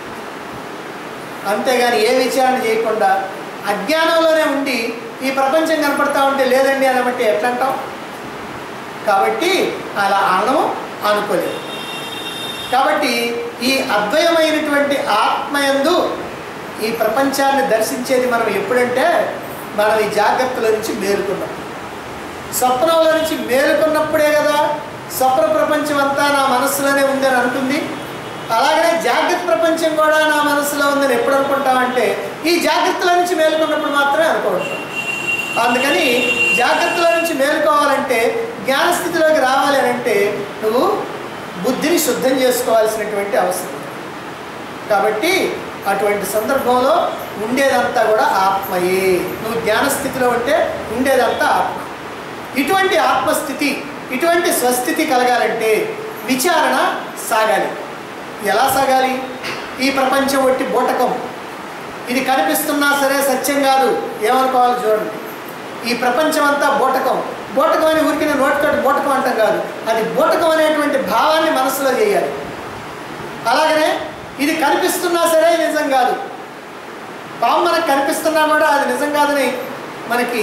అంతేగాని ఏ విచారణ చేయకుండా అజ్ఞానంలోనే ఉండి ఈ ప్రపంచం కనపడతా ఉంటే లేదండి అనబట్టి ఎట్లా అంటాం కాబట్టి అలా అనడం అనుకోలేదు కాబట్టి ఈ అద్వయమైనటువంటి ఆత్మయందు ఈ ప్రపంచాన్ని దర్శించేది మనం ఎప్పుడంటే మనం ఈ జాగ్రత్తల నుంచి మేలుకున్నాం స్వప్నంలో నుంచి మేలుకున్నప్పుడే కదా స్వప్న ప్రపంచం అంతా నా మనస్సులోనే ఉందని అనుకుంది అలాగనే జాగ్రత్త ప్రపంచం కూడా నా మనసులో ఉందని ఎప్పుడు అనుకుంటామంటే ఈ జాగ్రత్తల నుంచి మేలుకున్నప్పుడు మాత్రమే అనుకుంటాం అందుకని జాగ్రత్తల నుంచి మేలుకోవాలంటే జ్ఞానస్థితిలోకి రావాలి అని అంటే నువ్వు బుద్ధిని శుద్ధం చేసుకోవాల్సినటువంటి అవసరం ఉంది. కాబట్టి అటువంటి సందర్భంలో ఉండేదంతా కూడా ఆత్మయే నువ్వు జ్ఞానస్థితిలో ఉంటే ఉండేదంతా ఆత్మ ఇటువంటి ఆత్మస్థితి ఇటువంటి స్వస్థితి కలగాలంటే విచారణ సాగాలి ఎలా సాగాలి ఈ ప్రపంచం ఒట్టి బూటకం ఇది కనిపిస్తున్నా సరే సత్యం కాదు ఏమనుకోవాలి చూడండి ఈ ప్రపంచం అంతా బూటకం బూటకం అని ఊరికిన నోటితోటి బూటకం అంటాం కాదు అది బూటకం అనేటువంటి భావాన్ని మనసులో చేయాలి అలాగనే ఇది కనిపిస్తున్నా సరే నిజం కాదు పాము మనకు కనిపిస్తున్నా కూడా అది నిజం కాదని మనకి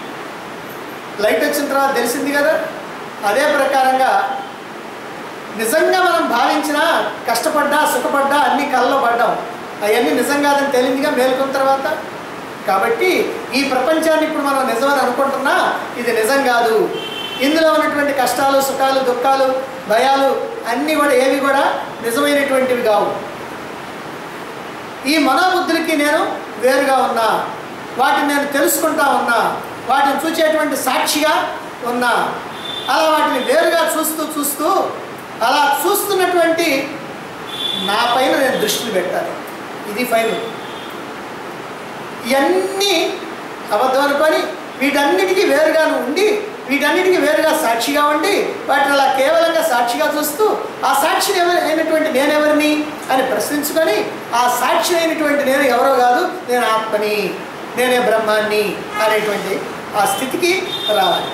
లైట్ వచ్చిన తర్వాత తెలిసింది కదా అదే ప్రకారంగా నిజంగా మనం భావించినా కష్టపడ్డా సుఖపడ్డా అన్ని కళ్ళలో పడ్డాం అవన్నీ నిజం కాదని తెలియదుగా మేలుకున్న తర్వాత కాబట్టి ఈ ప్రపంచాన్ని ఇప్పుడు మనం నిజమని అనుకుంటున్నా ఇది నిజం కాదు ఇందులో ఉన్నటువంటి కష్టాలు సుఖాలు దుఃఖాలు భయాలు అన్నీ కూడా ఏవి కూడా నిజమైనటువంటివి కావు ఈ మనోబుద్ధులకి నేను వేరుగా ఉన్నా వాటిని నేను తెలుసుకుంటా ఉన్నా వాటిని చూసేటువంటి సాక్షిగా ఉన్నా అలా వాటిని వేరుగా చూస్తూ చూస్తూ అలా చూస్తున్నటువంటి నా పైన నేను దృష్టిని పెట్టాలి ఇది ఫైనల్ ఇవన్నీ అబద్ధం అనుకొని వీటన్నిటికీ వేరుగా ఉండి వీటన్నిటికీ వేరుగా సాక్షిగా ఉండి వాటిని అలా కేవలంగా సాక్షిగా చూస్తూ ఆ సాక్షిని ఎవరు అయినటువంటి నేనెవరిని అని ప్రశ్నించుకొని ఆ సాక్షి అయినటువంటి నేను ఎవరో కాదు నేను ఆత్మని నేనే బ్రహ్మాన్ని అనేటువంటి ఆ స్థితికి రావాలి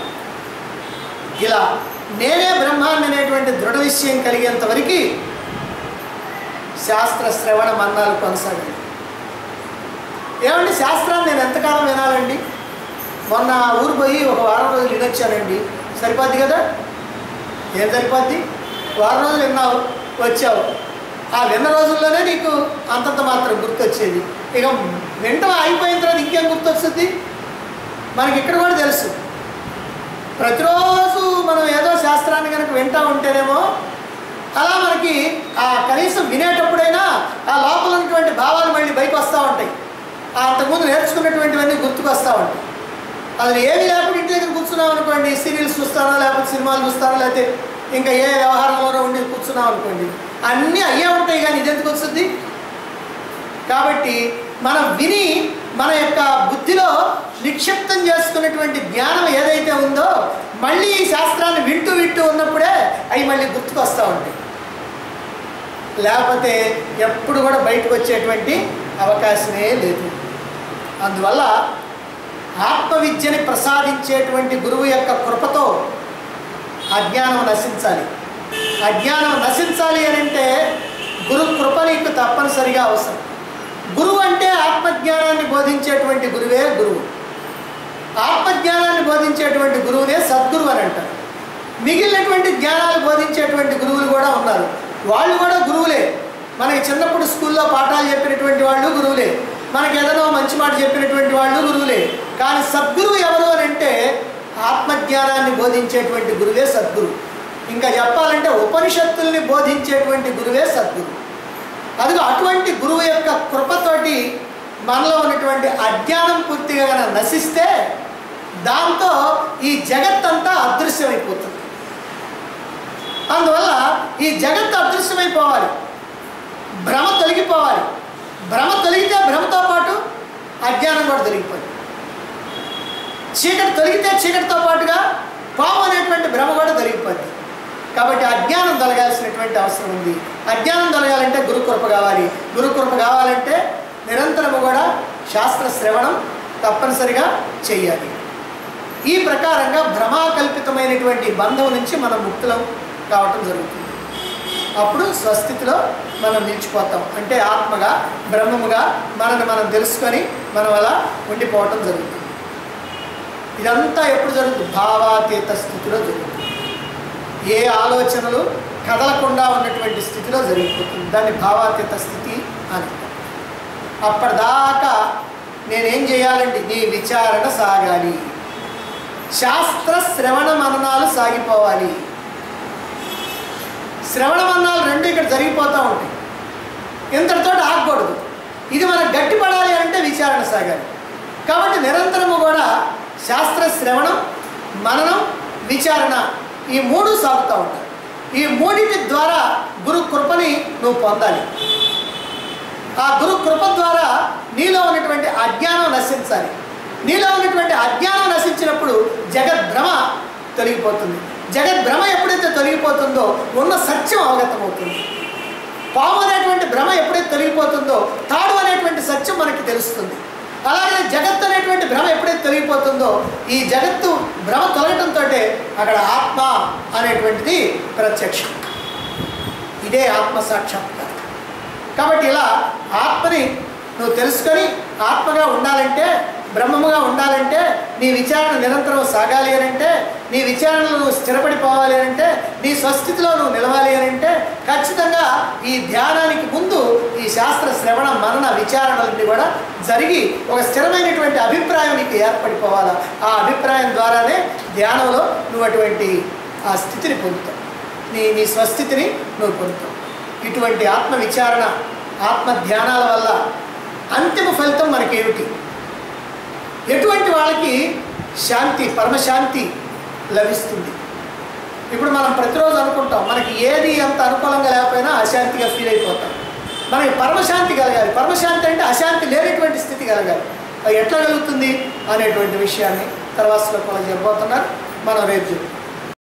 ఇలా నేనే బ్రహ్మాన్ని అనేటువంటి దృఢ నిశ్చయం కలిగేంత వరకు శాస్త్ర శ్రవణ మన్నాలు కొనసాగాలి ఏమండి శాస్త్రాన్ని నేను ఎంతకాలం వినాలండి మొన్న ఊరు పోయి ఒక వారం రోజులు వినొచ్చానండి సరిపోద్ది కదా ఏం సరిపోద్ది వారం రోజులు విన్నావు వచ్చావు ఆ విన్న రోజుల్లోనే నీకు అంతంత మాత్రం గుర్తొచ్చేది ఇక వింటం అయిపోయిన తర్వాత ఇంకేం గుర్తొస్తుంది మనకి ఇక్కడ కూడా తెలుసు ప్రతిరోజు మనం ఏదో శాస్త్రాన్ని కనుక వింటా ఉంటేనేమో అలా మనకి ఆ కనీసం వినేటప్పుడైనా ఆ లోపల ఉన్నటువంటి భావాలు మళ్ళీ బయటకు వస్తూ ఉంటాయి ఆ అంతకుముందు నేర్చుకున్నటువంటివన్నీ గుర్తుకొస్తూ ఉంటాయి అది ఏమి లేకుండా ఇంటి దగ్గర కూర్చున్నాం అనుకోండి సీరియల్స్ చూస్తానో లేకపోతే సినిమాలు చూస్తానో లేకపోతే ఇంకా ఏ వ్యవహారంలోనో ఉండి కూర్చున్నాం అనుకోండి అన్నీ అయ్యే ఉంటాయి కానీ ఇది ఎందుకు వస్తుంది కాబట్టి మనం విని మన యొక్క బుద్ధిలో నిక్షిప్తం చేసుకున్నటువంటి జ్ఞానం ఏదైతే ఉందో మళ్ళీ ఈ శాస్త్రాన్ని వింటూ వింటూ ఉన్నప్పుడే అవి మళ్ళీ గుర్తుకొస్తూ ఉంటాయి లేకపోతే ఎప్పుడు కూడా బయటకు వచ్చేటువంటి అవకాశమే లేదు అందువల్ల ఆత్మవిద్యని ప్రసాదించేటువంటి గురువు యొక్క కృపతో అజ్ఞానం నశించాలి అజ్ఞానం నశించాలి అని అంటే గురు కృప నీకు తప్పనిసరిగా అవసరం గురువు అంటే ఆత్మజ్ఞానాన్ని బోధించేటువంటి గురువే గురువు ఆత్మజ్ఞానాన్ని బోధించేటువంటి గురువునే సద్గురువు అని అంటారు మిగిలినటువంటి జ్ఞానాలు బోధించేటువంటి గురువులు కూడా ఉన్నారు వాళ్ళు కూడా గురువులే మనకి చిన్నప్పుడు స్కూల్లో పాఠాలు చెప్పినటువంటి వాళ్ళు గురువులే మనకి ఏదైనా మంచి మాట చెప్పినటువంటి వాళ్ళు గురువులే కానీ సద్గురువు ఎవరు అని అంటే ఆత్మజ్ఞానాన్ని బోధించేటువంటి గురువే సద్గురు ఇంకా చెప్పాలంటే ఉపనిషత్తుల్ని బోధించేటువంటి గురువే సద్గురు అదిగో అటువంటి గురువు యొక్క కృపతోటి మనలో ఉన్నటువంటి అజ్ఞానం పూర్తిగా గనక నశిస్తే దాంతో ఈ జగత్తంతా అదృశ్యమైపోతుంది అందువల్ల ఈ జగత్తు అదృశ్యమైపోవాలి భ్రమ తొలగిపోవాలి భ్రమ తొలగితే భ్రమతో పాటు అజ్ఞానం కూడా తొలగిపోయింది చీకటి తొలగితే చీకటితో పాటుగా పాము అనేటువంటి భ్రమ కూడా తొలగిపోద్ది కాబట్టి అజ్ఞానం తొలగాల్సినటువంటి అవసరం ఉంది అజ్ఞానం తొలగాలంటే గురుకృప కావాలి గురుకృప కావాలంటే నిరంతరము కూడా శాస్త్ర శ్రవణం తప్పనిసరిగా చేయాలి ఈ ప్రకారంగా భ్రమాకల్పితమైనటువంటి బంధం నుంచి మనం ముక్తులం కావటం జరుగుతుంది అప్పుడు స్వస్థితిలో మనం నిలిచిపోతాం అంటే ఆత్మగా బ్రహ్మముగా మనని మనం తెలుసుకొని మనం అలా ఉండిపోవటం జరుగుతుంది ఇదంతా ఎప్పుడు జరుగుతుంది భావాతీత స్థితిలో జరుగుతుంది ఏ ఆలోచనలు కదలకుండా ఉన్నటువంటి స్థితిలో జరిగిపోతుంది దాన్ని భావాతీత స్థితి అని అంటారు. అప్పటిదాకా నేనేం చేయాలండి నీ విచారణ సాగాలి శాస్త్ర శ్రవణ మననాలు సాగిపోవాలి శ్రవణ మననాలు రెండు ఇక్కడ జరిగిపోతూ ఉంటాయి ఇంతటితో ఆగకూడదు ఇది మనకు గట్టిపడాలి అంటే విచారణ సాగాలి కాబట్టి నిరంతరము కూడా శాస్త్ర శ్రవణం మననం విచారణ ఈ మూడు సాగుతూ ఉంటాయి ఈ మూడింటి ద్వారా గురు కృపని నువ్వు పొందాలి ఆ గురు కృప ద్వారా నీలో ఉన్నటువంటి అజ్ఞానం నశించాలి నీలో ఉన్నటువంటి అజ్ఞానం నశించినప్పుడు జగద్భ్రమ తొలగిపోతుంది జగద్భ్రమ ఎప్పుడైతే తొలగిపోతుందో ఉన్న సత్యం అవగతమవుతుంది పాము అనేటువంటి భ్రమ ఎప్పుడైతే తొలగిపోతుందో తాడు అనేటువంటి సత్యం మనకి తెలుస్తుంది అలాగే జగత్తు అనేటువంటి భ్రమ ఎప్పుడైతే తొలగిపోతుందో ఈ జగత్తు భ్రమ తొలగటంతో అక్కడ ఆత్మ అనేటువంటిది ప్రత్యక్షం ఇదే ఆత్మ సాక్షాత్కారం కాబట్టి ఇలా ఆత్మని నువ్వు తెలుసుకొని ఆత్మగా ఉండాలంటే బ్రహ్మముగా ఉండాలంటే నీ విచారణ నిరంతరం సాగాలి అని అంటే నీ విచారణలో నువ్వు స్థిరపడిపోవాలి అని అంటే నీ స్వస్థితిలో నువ్వు నిలవాలి అని అంటే ఖచ్చితంగా ఈ ధ్యానానికి ముందు ఈ శాస్త్ర శ్రవణ మనన విచారణలన్నీ కూడా జరిగి ఒక స్థిరమైనటువంటి అభిప్రాయం నీకు ఏర్పడిపోవాలా ఆ అభిప్రాయం ద్వారానే ధ్యానంలో నువ్వు అటువంటి ఆ స్థితిని పొందుతావు నీ నీ స్వస్థితిని నువ్వు పొందుతావు ఇటువంటి ఆత్మ విచారణ ఆత్మ ధ్యానాల వల్ల అంతిమ ఫలితం మనకి ఏమిటి ఎటువంటి వాళ్ళకి శాంతి పరమశాంతి లభిస్తుంది ఇప్పుడు మనం ప్రతిరోజు అనుకుంటాం మనకి ఏది అంత అనుకూలంగా లేకపోయినా అశాంతిగా ఫీల్ అయిపోతాం మనకి పరమశాంతి కలగాలి పరమశాంతి అంటే అశాంతి లేనటువంటి స్థితి కలగాలి అది ఎట్లా కలుగుతుంది అనేటువంటి విషయాన్ని తర్వాత శ్లోకంలో చెప్పబోతున్నారు మనం రేపు చెప్తాం